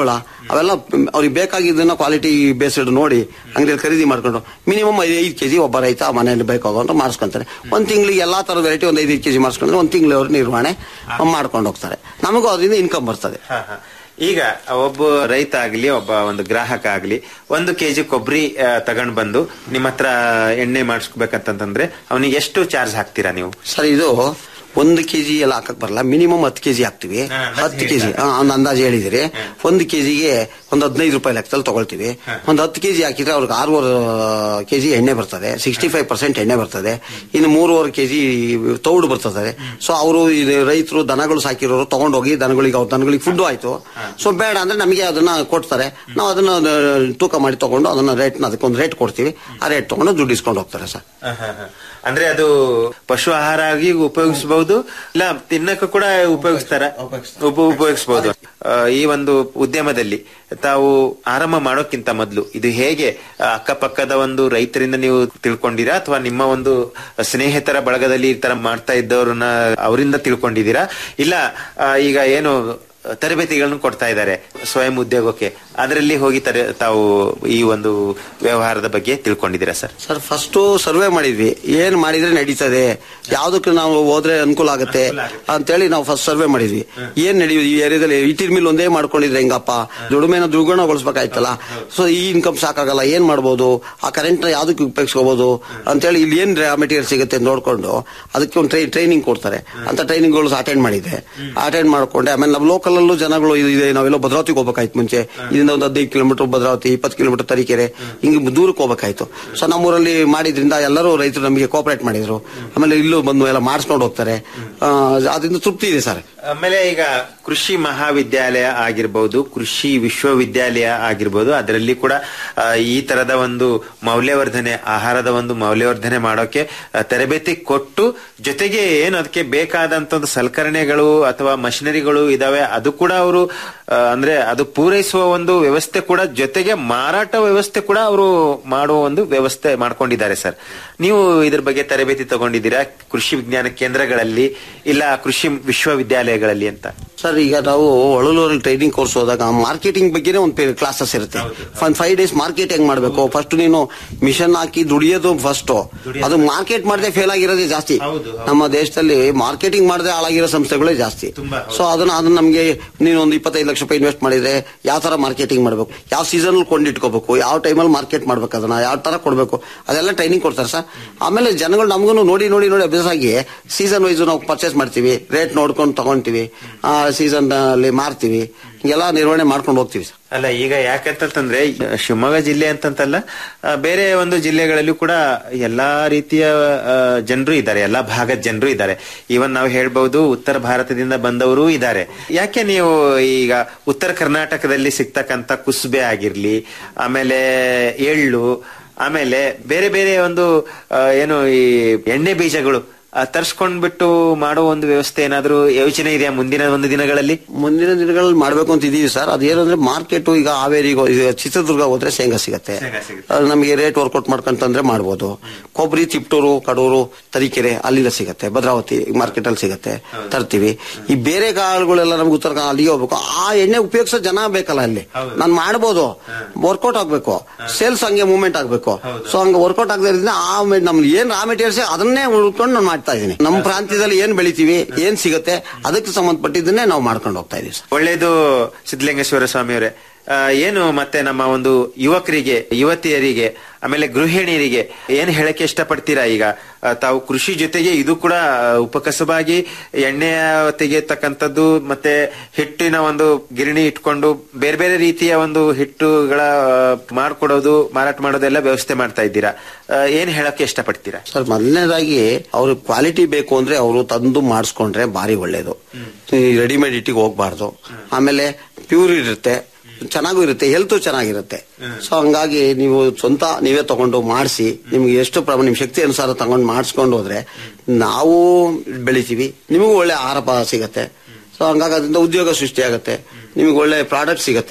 ಅವೆಲ್ಲ ಅವ್ರಿಗೆ ಬೇಕಾಗಿದ್ದನ್ನ ಕ್ವಾಲಿಟಿ ಬೇಸ್ಡ್ ನೋಡಿ ಅಂಗಡಿಯಲ್ಲಿ ಖರೀದಿ ಮಾಡ್ಕೊಂಡು ಮಿನಿಮಮ್ ಐದು ಐದು ಕೆಜಿ ಒಬ್ಬ ರೈತ ಆ ಮನೆಯಲ್ಲಿ ಬೇಕಾಗೋ ಅಂತ ಮಾಡಿಸ್ಕೊಂತಾರೆ ಒಂದ್ ತಿಂಗಳಿಗೆ ಎಲ್ಲಾ ತರ ವೆರೈಟಿ ಒಂದು ಐದು ಕೆಜಿ ಮಾಡಿಸ್ಕೊಂಡ್ರೆ ಒಂದ್ ತಿಂಗಳು ಅವ್ರು ನಿರ್ವಹಣೆ ಮಾಡ್ಕೊಂಡು ಹೋಗ್ತಾರೆ ನಮಗೂ ಅದರಿಂದ ಇನ್ಕಮ್ ಬರ್ತದೆ ಹ, ಹ. ಈಗ ಒಬ್ಬ ರೈತ ಆಗ್ಲಿ ಒಬ್ಬ ಒಂದು ಗ್ರಾಹಕ ಆಗ್ಲಿ ಒಂದು ಕೆಜಿ ಕೊಬ್ಬರಿ ತಗೊಂಡ್ ಬಂದು ನಿಮ್ಮ ಹತ್ರ ಎಣ್ಣೆ ಮಾಡಿಸ್ಬೇಕಂತಂದ್ರೆ ಅವನಿಗೆ ಎಷ್ಟು ಚಾರ್ಜ್ ಹಾಕ್ತೀರಾ ನೀವು ಸರ್ ಇದು ಒಂದು ಕೆಜಿ ಎಲ್ಲ ಹಾಕಕ್ ಬರಲ್ಲ ಮಿನಿಮಮ್ ಹತ್ತು ಕೆಜಿ ಹಾಕ್ತಿವಿ ಹತ್ತು ಕೆಜಿ ಒಂದು ಅಂದಾಜು ಹೇಳಿದಿರಿ ಒಂದು ಕೆಜಿಗೆ ಒಂದು ಹದಿನೈದು ರೂಪಾಯಿ ಲೆಕ್ಕದಲ್ಲಿ ತಗೊಳ್ತೀವಿ ಒಂದು ಹತ್ತು ಕೆಜಿ ಹಾಕಿದ್ರೆ ಅವ್ರಿಗೆ ಆರೂವರೆ ಕೆಜಿ ಎಣ್ಣೆ ಬರ್ತದೆ ಸಿಕ್ಸ್ಟಿ ಫೈವ್ ಪರ್ಸೆಂಟ್ ಎಣ್ಣೆ ಬರ್ತದೆ ಇನ್ನು ಮೂರುವರೆ ಕೆಜಿ ತೌಡು ಬರ್ತದೆ ಸೊ ಅವರು ರೈತರು ದನಗಳು ಸಾಕಿರೋರು ತಗೊಂಡೋಗಿ ದನಗಳಿಗೆ ಅವ್ರ ದನಗಳಿಗೆ ಫುಡ್ ಆಯ್ತು ಸೊ ಬೇಡ ಅಂದ್ರೆ ನಮಗೆ ಅದನ್ನ ಕೊಡ್ತಾರೆ ನಾವು ಅದನ್ನ ಆ, ತೂಕ ಮಾಡಿ ತಗೊಂಡು ಅದನ್ನ ರೇಟ್ ಅದಕ್ಕೊಂದು ರೇಟ್ ಕೊಡ್ತೀವಿ ಆ ರೇಟ್ ತಗೊಂಡು ದುಡ್ಡು ಇಸ್ಕೊಂಡು ಹೋಗ್ತಾರೆ ಸರ್ ಹ, ಹ, ಹ. ಅಂದ್ರೆ ಅದು ಪಶು ಆಹಾರ ಆಗಿ ಉಪಯೋಗಿಸಬಹುದು ಇಲ್ಲ ತಿನ್ನಕ್ಕೂ ಕೂಡ ಉಪಯೋಗಿಸ್ತಾರ ಉಪ ಉಪಯೋಗಿಸಬಹುದು ಈ ಒಂದು ಉದ್ಯಮದಲ್ಲಿ ತಾವು ಆರಂಭ ಮಾಡೋಕ್ಕಿಂತ ಮೊದಲು ಇದು ಹೇಗೆ ಆ, ಅಕ್ಕಪಕ್ಕದ ಒಂದು ರೈತರಿಂದ ನೀವು ತಿಳ್ಕೊಂಡಿರಾ ಅಥವಾ ನಿಮ್ಮ ಒಂದು ಸ್ನೇಹಿತರ ಬಳಗದಲ್ಲಿ ಈ ತರ ಮಾಡ್ತಾ ಇದ್ದವ್ರನ್ನ ಅವರಿಂದ ತಿಳ್ಕೊಂಡಿದ್ದೀರಾ ಇಲ್ಲ ಆ, ಈಗ ಏನು ತರಬೇತಿಗಳನ್ನು ಕೊಡ್ತಾ ಇದ್ದಾರೆ ಸ್ವಯಂ ಉದ್ಯೋಗಕ್ಕೆ ಅದರಲ್ಲಿ ಹೋಗಿ ತರ ತಾವು ಈ ಒಂದು ವ್ಯವಹಾರದ ಬಗ್ಗೆ ತಿಳ್ಕೊಂಡಿದ್ದೀರಾ ಸರ್ ಸರ್ ಫಸ್ಟ್ ಸರ್ವೆ ಮಾಡಿದ್ವಿ ಏನ್ ಮಾಡಿದ್ರೆ ನಡೀತದೆ ಯಾವ್ದಕ್ಕೆ ನಾವು ಹೋದ್ರೆ ಅನುಕೂಲ ಆಗುತ್ತೆ ಅಂತೇಳಿ ನಾವು ಫಸ್ಟ್ ಸರ್ವೆ ಮಾಡಿದ್ವಿ ಏನ್ ನಡೆಯುದು ಈ ಏರಿಯಾದಲ್ಲಿ ಇಟಿರ್ ಮಿಲ್ ಒಂದೇ ಮಾಡ್ಕೊಂಡಿದ್ರೆ ಹೆಂಗಪ್ಪ ದುಡಿಮೆನ ದ್ವಿಗುಣಗೊಳಿಸ್ಬೇಕಾಯ್ತಲ್ಲ ಸೊ ಈ ಇನ್ಕಮ್ ಸಾಕಾಗಲ್ಲ ಏನ್ ಮಾಡ್ಬೋದು ಆ ಕರೆಂಟ್ ಯಾವ್ದಕ್ಕೆ ಉಪಯೋಗಿಸ್ಕೋಬಹುದು ಅಂತೇಳಿ ಇಲ್ಲಿ ಏನ್ ಮೆಟೀರಿಯಲ್ ಸಿಗುತ್ತೆ ಅಂತ ನೋಡ್ಕೊಂಡು ಅದಕ್ಕೆ ಒಂದು ಟ್ರೈನಿಂಗ್ ಕೊಡ್ತಾರೆ ಅಂತ ಟ್ರೈನಿಂಗ್ಗಳು ಅಟೆಂಡ್ ಮಾಡಿದ್ದೆ ಅಟೆಂಡ್ ಮಾಡ್ಕೊಂಡೆ ಆಮೇಲೆ ನಮ್ಮ ಲೋಕಲ್ ಅಲ್ಲೂ ಜನಗಳು ಇದು ಇದೆ ನಾವೆಲ್ಲ ಭದ್ರಾವತಿಗೆ ಹೋಗ್ಬೇಕಾಯ್ತು ಮುಂಚೆ ಇದರಿಂದ ಒಂದು ಹದಿನೈದು ಕಿಲೋಮೀಟರ್ ಭದ್ರಾವತಿ ಇಪ್ಪತ್ತು ಕಿಲೋಮೀಟರ್ ತರೀಕೆರೆ ಹಿಂಗೆ ದೂರಕ್ಕೆ ಹೋಗ್ಬೇಕಾಯ್ತು ಸೊ ನಮ್ಮೂರಲ್ಲಿ ಮಾಡಿದ್ರಿಂದ ಎಲ್ಲರೂ ರೈತರು ನಮಗೆ ಕೋಪರೇಟ್ ಮಾಡಿದ್ರು ಆಮೇಲೆ ಇಲ್ಲೂ ಬಂದು ಎಲ್ಲ ಮಾಡಿಸ್ಕೊಂಡು ಹೋಗ್ತಾರೆ ಆ, ಅದರಿಂದ ತೃಪ್ತಿ ಇದೆ ಸರ್ ಆಮೇಲೆ ಈಗ ಕೃಷಿ ಮಹಾವಿದ್ಯಾಲಯ ಆಗಿರ್ಬೋದು ಕೃಷಿ ವಿಶ್ವವಿದ್ಯಾಲಯ ಆಗಿರ್ಬೋದು ಅದರಲ್ಲಿ ಕೂಡ ಆ, ಈ ತರದ ಒಂದು ಮೌಲ್ಯವರ್ಧನೆ ಆಹಾರದ ಒಂದು ಮೌಲ್ಯವರ್ಧನೆ ಮಾಡೋಕೆ ಆ, ತರಬೇತಿ ಕೊಟ್ಟು ಜೊತೆಗೆ ಏನು ಅದಕ್ಕೆ ಬೇಕಾದಂತ ಒಂದು ಸಲಕರಣೆಗಳು ಅಥವಾ ಮಷಿನರಿಗಳು ಇದಾವೆ ಅದು ಕೂಡ ಅವರು ಅಂದ್ರೆ ಅದು ಪೂರೈಸುವ ಒಂದು ವ್ಯವಸ್ಥೆ ಕೂಡ ಜೊತೆಗೆ ಮಾರಾಟ ವ್ಯವಸ್ಥೆ ಕೂಡ ಅವರು ಮಾಡುವ ಒಂದು ವ್ಯವಸ್ಥೆ ಮಾಡ್ಕೊಂಡಿದ್ದಾರೆ ಸರ್ ನೀವು ಇದ್ರ ಬಗ್ಗೆ ತರಬೇತಿ ತಗೊಂಡಿದ್ದೀರಾ ಕೃಷಿ ವಿಜ್ಞಾನ ಕೇಂದ್ರಗಳಲ್ಲಿ ಇಲ್ಲ ಕೃಷಿ ವಿಶ್ವವಿದ್ಯಾಲಯಗಳಲ್ಲಿ ಅಂತ ಸರ್ ಈಗ ನಾವು ಒಳಲೂರಲ್ಲಿ ಟ್ರೈನಿಂಗ್ ಕೋರ್ಸ್ ಹೋದಾಗ ಮಾರ್ಕೆಟಿಂಗ್ ಬಗ್ಗೆನೇ ಒಂದು ಕ್ಲಾಸಸ್ ಇರುತ್ತೆ ಒಂದು ಫೈವ್ ಡೇಸ್ ಮಾರ್ಕೆಟ್ ಹೆಂಗ್ ಮಾಡಬೇಕು ಫಸ್ಟ್ ನೀನು ಮಿಷನ್ ಹಾಕಿ ದುಡಿಯೋದು ಫಸ್ಟ್ ಅದು ಮಾರ್ಕೆಟ್ ಮಾಡದೆ ಫೇಲ್ ಆಗಿರೋದೇ ಜಾಸ್ತಿ ನಮ್ಮ ದೇಶದಲ್ಲಿ ಮಾರ್ಕೆಟಿಂಗ್ ಮಾಡದೆ ಹಾಳಾಗಿರೋ ಸಂಸ್ಥೆಗಳೇ ಜಾಸ್ತಿ ಸೊ ಅದನ್ನ ಅದನ್ನ ನಮಗೆ ನೀನು ಒಂದು ಇಪ್ಪತ್ತೈದು ಲಕ್ಷ ರೂಪಾಯಿ ಇನ್ವೆಸ್ಟ್ ಮಾಡಿದ್ರೆ ಯಾವ ತರ ಮಾರ್ಕೆಟಿಂಗ್ ಮಾಡಬೇಕು ಯಾವ ಸೀಸನ್ ಕೊಂಡಿಟ್ಕೋಬೇಕು ಯಾವ ಟೈಮಲ್ಲಿ ಮಾರ್ಕೆಟ್ ಮಾಡ್ಬೇಕು ಅದನ್ನ ಯಾವ ತರ ಕೊಡಬೇಕು ಅದೆಲ್ಲ ಟ್ರೈನಿಂಗ್ ಕೊಡ್ತಾರೆ ಸರ್ ಆಮೇಲೆ ಜನಗಳು ನಮಗೂ ನೋಡಿ ನೋಡಿ ನೋಡಿ ಅಭ್ಯಾಸ ಆಗಿ ಸೀಸನ್ ವೈಸ್ ನಾವು ಪರ್ಚೇಸ್ ಮಾಡ್ತೀವಿ ರೇಟ್ ನೋಡ್ಕೊಂಡು ತಗೊಂತೀವಿ ಆ ಸೀಸನ್ ಅಲ್ಲಿ ಮಾರ್ತೀವಿ ಹಿಂಗೆಲ್ಲ ನಿರ್ವಹಣೆ ಮಾಡ್ಕೊಂಡು ಹೋಗ್ತೀವಿ ಸರ್ ಅಲ್ಲ ಈಗ ಯಾಕಂತಂದ್ರೆ ಶಿವಮೊಗ್ಗ ಜಿಲ್ಲೆ ಅಂತಂತಲ್ಲ ಆ, ಬೇರೆ ಒಂದು ಜಿಲ್ಲೆಗಳಲ್ಲೂ ಕೂಡ ಎಲ್ಲಾ ರೀತಿಯ ಜನರು ಇದ್ದಾರೆ ಎಲ್ಲಾ ಭಾಗದ ಜನರು ಇದ್ದಾರೆ ಈವನ್ ನಾವು ಹೇಳ್ಬಹುದು ಉತ್ತರ ಭಾರತದಿಂದ ಬಂದವರು ಇದ್ದಾರೆ ಯಾಕೆ ನೀವು ಈಗ ಉತ್ತರ ಕರ್ನಾಟಕದಲ್ಲಿ ಸಿಗ್ತಕ್ಕಂತ ಕುಸುಬೆ ಆಗಿರ್ಲಿ ಆಮೇಲೆ ಎಳ್ಳು ಆಮೇಲೆ ಬೇರೆ ಬೇರೆ ಒಂದು ಆ, ಏನು ಈ ಎಣ್ಣೆ ಬೀಜಗಳು ಆ, ತರ್ಸ್ಕೊಂಡ್ಬಿಟ್ಟು ಮಾಡೋ ಒಂದು ವ್ಯವಸ್ಥೆ ಏನಾದ್ರೂ ಯೋಚನೆ ಇದೆಯಾ ಮುಂದಿನ ಒಂದು ದಿನಗಳಲ್ಲಿ ಮುಂದಿನ ದಿನಗಳಲ್ಲಿ ಮಾಡ್ಬೇಕು ಅಂತ ಇದೀವಿ ಸರ್ ಅದೇನಂದ್ರೆ ಮಾರ್ಕೆಟ್ ಈಗ ಹಾವೇರಿಗೆ ಹೋ- ಈಗ ಚಿತ್ರದುರ್ಗ ಹೋದ್ರೆ ಶೇಂಗಾ ಸಿಗತ್ತೆ ಅಲ್ಲಿ ನಮಗೆ ರೇಟ್ ವರ್ಕೌಟ್ ಮಾಡ್ಕೊಂತಂದ್ರೆ ಮಾಡ್ಬೋದು ಕೊಬ್ಬರಿ ತಿಪ್ಟೂರು ಕಡೂರು ತರೀಕೆರೆ ಅಲ್ಲಿಂದ ಸಿಗತ್ತೆ ಭದ್ರಾವತಿ ಮಾರ್ಕೆಟ್ ಅಲ್ಲಿ ಸಿಗತ್ತೆ ತರ್ತೀವಿ ಈ ಬೇರೆ ಕಾಳುಗಳೆಲ್ಲ ನಮ್ಗೆ ಉತ್ತರ ಕನ್ನಡ ಅಲ್ಲಿಗೆ ಹೋಗ್ಬೇಕು ಆ ಎಣ್ಣೆ ಉಪಯೋಗಿಸೋ ಜನ ಬೇಕಲ್ಲ ಅಲ್ಲಿ ನಾನು ಮಾಡ್ಬೋದು ವರ್ಕೌಟ್ ಆಗ್ಬೇಕು ಸೇಲ್ಸ್ ಹಂಗೆ ಮೂವ್ಮೆಂಟ್ ಆಗ್ಬೇಕು ಸೊ ಹಂಗೆ ವರ್ಕೌಟ್ ಆಗದ್ರಿಂದ ಆ ಮೆ- ನಮ್ಗೆ ಏನ್ ರಾ ಮೆಟೀರಿಯಲ್ಸ್ ಅದನ್ನೇ ಉಳ್ಕೊಂಡು ನಾನು ಮಾಡ್ತಾ ಇದ್ದೀನಿ ನಮ್ಮ ಪ್ರಾಂತ್ಯದಲ್ಲಿ ಏನ್ ಬೆಳಿತೀವಿ ಏನ್ ಸಿಗುತ್ತೆ ಅದಕ್ಕೆ ಸಂಬಂಧಪಟ್ಟಿದ್ದನ್ನೇ ನಾವು ಮಾಡ್ಕೊಂಡು ಹೋಗ್ತಾ ಇದೀವಿ ಸರ್ ಒಳ್ಳೇದು ಸಿದ್ದಲಿಂಗೇಶ್ವರ ಸ್ವಾಮಿಯವರೇ ಆ, ಏನು ಮತ್ತೆ ನಮ್ಮ ಒಂದು ಯುವಕರಿಗೆ ಯುವತಿಯರಿಗೆ ಆಮೇಲೆ ಗೃಹಿಣಿಯರಿಗೆ ಏನ್ ಹೇಳಕ್ಕೆ ಇಷ್ಟಪಡ್ತೀರಾ ಈಗ ಆ, ತಾವು ಕೃಷಿ ಜೊತೆಗೆ ಇದು ಕೂಡ ಆ, ಉಪಕಸಬಾಗಿ ಎಣ್ಣೆ ತೆಗೆಯತಕ್ಕಂಥದ್ದು ಮತ್ತೆ ಹಿಟ್ಟಿನ ಒಂದು ಗಿರಣಿ ಇಟ್ಕೊಂಡು ಬೇರೆ ಬೇರೆ ರೀತಿಯ ಒಂದು ಹಿಟ್ಟುಗಳ ಮಾಡ್ಕೊಡೋದು ಮಾರಾಟ ಮಾಡೋದೆಲ್ಲ ವ್ಯವಸ್ಥೆ ಮಾಡ್ತಾ ಇದ್ದೀರಾ ಆ, ಏನ್ ಹೇಳಕ್ಕೆ ಇಷ್ಟಪಡ್ತೀರಾ ಸರ್ ಮೊದಲನೇದಾಗಿ ಅವ್ರ ಕ್ವಾಲಿಟಿ ಬೇಕು ಅಂದ್ರೆ ಅವರು ತಂದು ಮಾಡಿಸ್ಕೊಂಡ್ರೆ ಭಾರಿ ಒಳ್ಳೇದು ಈ ರೆಡಿಮೇಡ್ ಇಟ್ಟಿಗೆ ಹೋಗ್ಬಾರ್ದು ಆಮೇಲೆ ಪ್ಯೂರ್ ಇರುತ್ತೆ ಚೆನ್ನಾಗೂ ಇರುತ್ತೆ ಹೆಲ್ತ್ ಚೆನ್ನಾಗಿರುತ್ತೆ ಸೊ ಹಂಗಾಗಿ ನೀವು ಸ್ವಂತ ನೀವೇ ತಗೊಂಡು ಮಾಡಿಸಿ ನಿಮ್ಗೆ ಎಷ್ಟು ಪ್ರಮಾಣ ನಿಮ್ ಶಕ್ತಿ ಅನುಸಾರ ತಗೊಂಡು ಮಾಡಿಸ್ಕೊಂಡು ಹೋದ್ರೆ ನಾವು ಬೆಳಿತೀವಿ ನಿಮಗೂ ಒಳ್ಳೆ ಆಹಾರ ಪ- ಸಿಗತ್ತೆ ಸೊ ಹಂಗಾಗಿ ಅದರಿಂದ ಉದ್ಯೋಗ ಸೃಷ್ಟಿ ಆಗುತ್ತೆ ನಿಮಗೆ ಒಳ್ಳೆ ಪ್ರಾಡಕ್ಟ್ ಸಿಗತ್ತೆ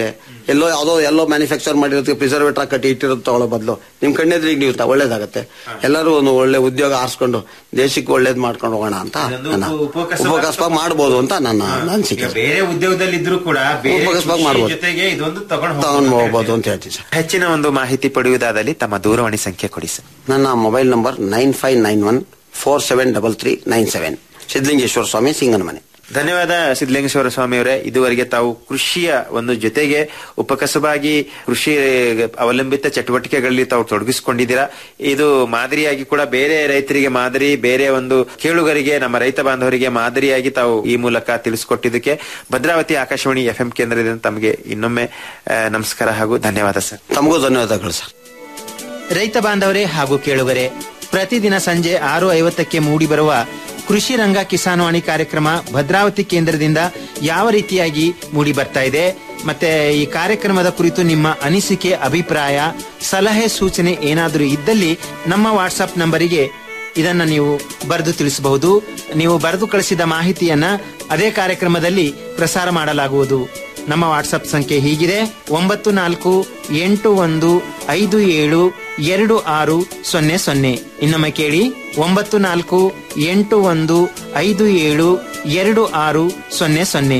ಎಲ್ಲೋ ಯಾವುದೋ ಎಲ್ಲೋ ಮ್ಯಾನುಫ್ಯಾಕ್ಚರ್ ಮಾಡಿರೋದಕ್ಕೆ ಪ್ರಿಸರ್ವೇಟರ್ ಕಟ್ಟಿ ಇಟ್ಟಿರೋದು ತಗೊಳ್ಳೋ ಬದಲು ನಿಮ್ ಕಣ್ಣೆದ್ರಿಗೆ ನೀವು ತ- ಒಳ್ಳೇದಾಗತ್ತೆ ಎಲ್ಲರೂ ಒಂದು ಒಳ್ಳೆ ಉದ್ಯೋಗ ಆರಿಸ್ಕೊಂಡು ದೇಶಕ್ಕೆ ಒಳ್ಳೇದ್ ಮಾಡ್ಕೊಂಡು ಹೋಗೋಣ ಅಂತ ನನ್ನ ಉಪಕಸಬ ಮಾಡ್ಬೋದು ಅಂತ ನನ್ನ ಅನಿಸಿಕೆ ಬೇರೆ ಉದ್ಯೋಗದಲ್ಲಿ ಇದ್ರೂ ಕೂಡ ಬೇರೆ ಉಪಕಸಬಾಗಿ ಕೃಷಿ ಮಾಡ್ಬೋದು. ಜೊತೆಗೆ ಇದೊಂದು ತಗೊಂಡು ತಗೊಂಡು ಹೋಗ್ಬೋದು ಅಂತ ಹೇಳ್ತೀನಿ ಸರ್ ಹೆಚ್ಚಿನ ಒಂದು ಮಾಹಿತಿ ಪಡೆಯುವುದಾದಲ್ಲಿ ತಮ್ಮ ದೂರವಾಣಿ ಸಂಖ್ಯೆ ಕೊಡಿ ಸರ್ ನನ್ನ mobile number nine five nine one four seven double three nine seven Siddhalingeshwara Swamy Singanamane ಧನ್ಯವಾದ ಸಿದ್ದಲಿಂಗೇಶ್ವರ ಸ್ವಾಮಿ ಅವರೇ ಇದುವರೆಗೆ ತಾವು ಕೃಷಿಯ ಒಂದು ಜೊತೆಗೆ ಉಪಕಸಬಾಗಿ ಕೃಷಿ ಅವಲಂಬಿತ ಚಟುವಟಿಕೆಗಳಲ್ಲಿ ತಾವು ತೊಡಗಿಸಿಕೊಂಡಿದ್ದೀರಾ ಇದು ಮಾದರಿಯಾಗಿ ಕೂಡ ಬೇರೆ ರೈತರಿಗೆ ಮಾದರಿ ಬೇರೆ ಒಂದು ಕೇಳುಗರಿಗೆ ನಮ್ಮ ರೈತ ಬಾಂಧವರಿಗೆ ಮಾದರಿಯಾಗಿ ತಾವು ಈ ಮೂಲಕ ತಿಳಿಸಿಕೊಟ್ಟಿದ್ದಕ್ಕೆ ಭದ್ರಾವತಿ ಆಕಾಶವಾಣಿ ಎಫ್ ಎಂ ಕೇಂದ್ರದಿಂದ ತಮಗೆ ಇನ್ನೊಮ್ಮೆ ಆ, ನಮಸ್ಕಾರ ಹಾಗೂ ಧನ್ಯವಾದ ಸರ್ ತಮಗೂ ಧನ್ಯವಾದಗಳು ಸರ್ ರೈತ ಬಾಂಧವರೇ ಹಾಗೂ ಕೇಳುಗರೆ ಪ್ರತಿದಿನ ಸಂಜೆ ಆರು ಐವತ್ತಕ್ಕೆ ಮೂಡಿ ಬರುವ ಕೃಷಿ ರಂಗ ಕಿಸಾನ್ವಾಣಿ ಕಾರ್ಯಕ್ರಮ ಭದ್ರಾವತಿ ಕೇಂದ್ರದಿಂದ ಯಾವ ರೀತಿಯಾಗಿ ಮೂಡಿ ಬರ್ತಾ ಇದೆ ಮತ್ತೆ ಈ ಕಾರ್ಯಕ್ರಮದ ಕುರಿತು ನಿಮ್ಮ ಅನಿಸಿಕೆ ಅಭಿಪ್ರಾಯ ಸಲಹೆ ಸೂಚನೆ ಏನಾದರೂ ಇದ್ದಲ್ಲಿ ನಮ್ಮ ವಾಟ್ಸಪ್ ನಂಬರಿಗೆ ಇದನ್ನ ನೀವು ಬರೆದು ತಿಳಿಸಬಹುದು ನೀವು ಬರೆದು ಕಳಿಸಿದ ಮಾಹಿತಿಯನ್ನ ಅದೇ ಕಾರ್ಯಕ್ರಮದಲ್ಲಿ ಪ್ರಸಾರ ಮಾಡಲಾಗುವುದು ನಮ್ಮ ವಾಟ್ಸಪ್ ಸಂಖ್ಯೆ ಹೀಗಿದೆ ಒಂಬತ್ತು ನಾಲ್ಕು ಎಂಟು ಒಂದು ಐದು ಏಳು ಎರಡು ಆರು ಸೊನ್ನೆ ಸೊನ್ನೆ ಇನ್ನೊಮ್ಮೆ ಕೇಳಿ ಒಂಬತ್ತು ನಾಲ್ಕು ಎಂಟು ಒಂದು ಐದು ಏಳು ಎರಡು ಆರು ಸೊನ್ನೆ ಸೊನ್ನೆ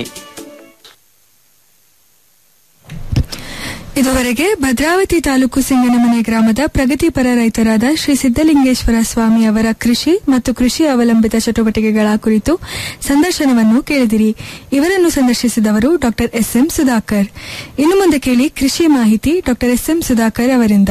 ಇದುವರೆಗೆ ಭದ್ರಾವತಿ ತಾಲೂಕು ಸಿಂಗನಮನೆ ಗ್ರಾಮದ ಪ್ರಗತಿಪರ ರೈತರಾದ ಶ್ರೀ ಸಿದ್ದಲಿಂಗೇಶ್ವರ ಸ್ವಾಮಿ ಅವರ ಕೃಷಿ ಮತ್ತು ಕೃಷಿ ಅವಲಂಬಿತ ಚಟುವಟಿಕೆಗಳ ಕುರಿತು ಸಂದರ್ಶನವನ್ನು ಕೇಳಿದಿರಿ ಇವರನ್ನು ಸಂದರ್ಶಿಸಿದವರು ಡಾಕ್ಟರ್ ಎಸ್ಎಂ ಸುಧಾಕರ್ ಇನ್ನು ಮುಂದೆ ಕೇಳಿ ಕೃಷಿ ಮಾಹಿತಿ ಡಾಕ್ಟರ್ ಎಸ್ಎಂ ಸುಧಾಕರ್ ಅವರಿಂದ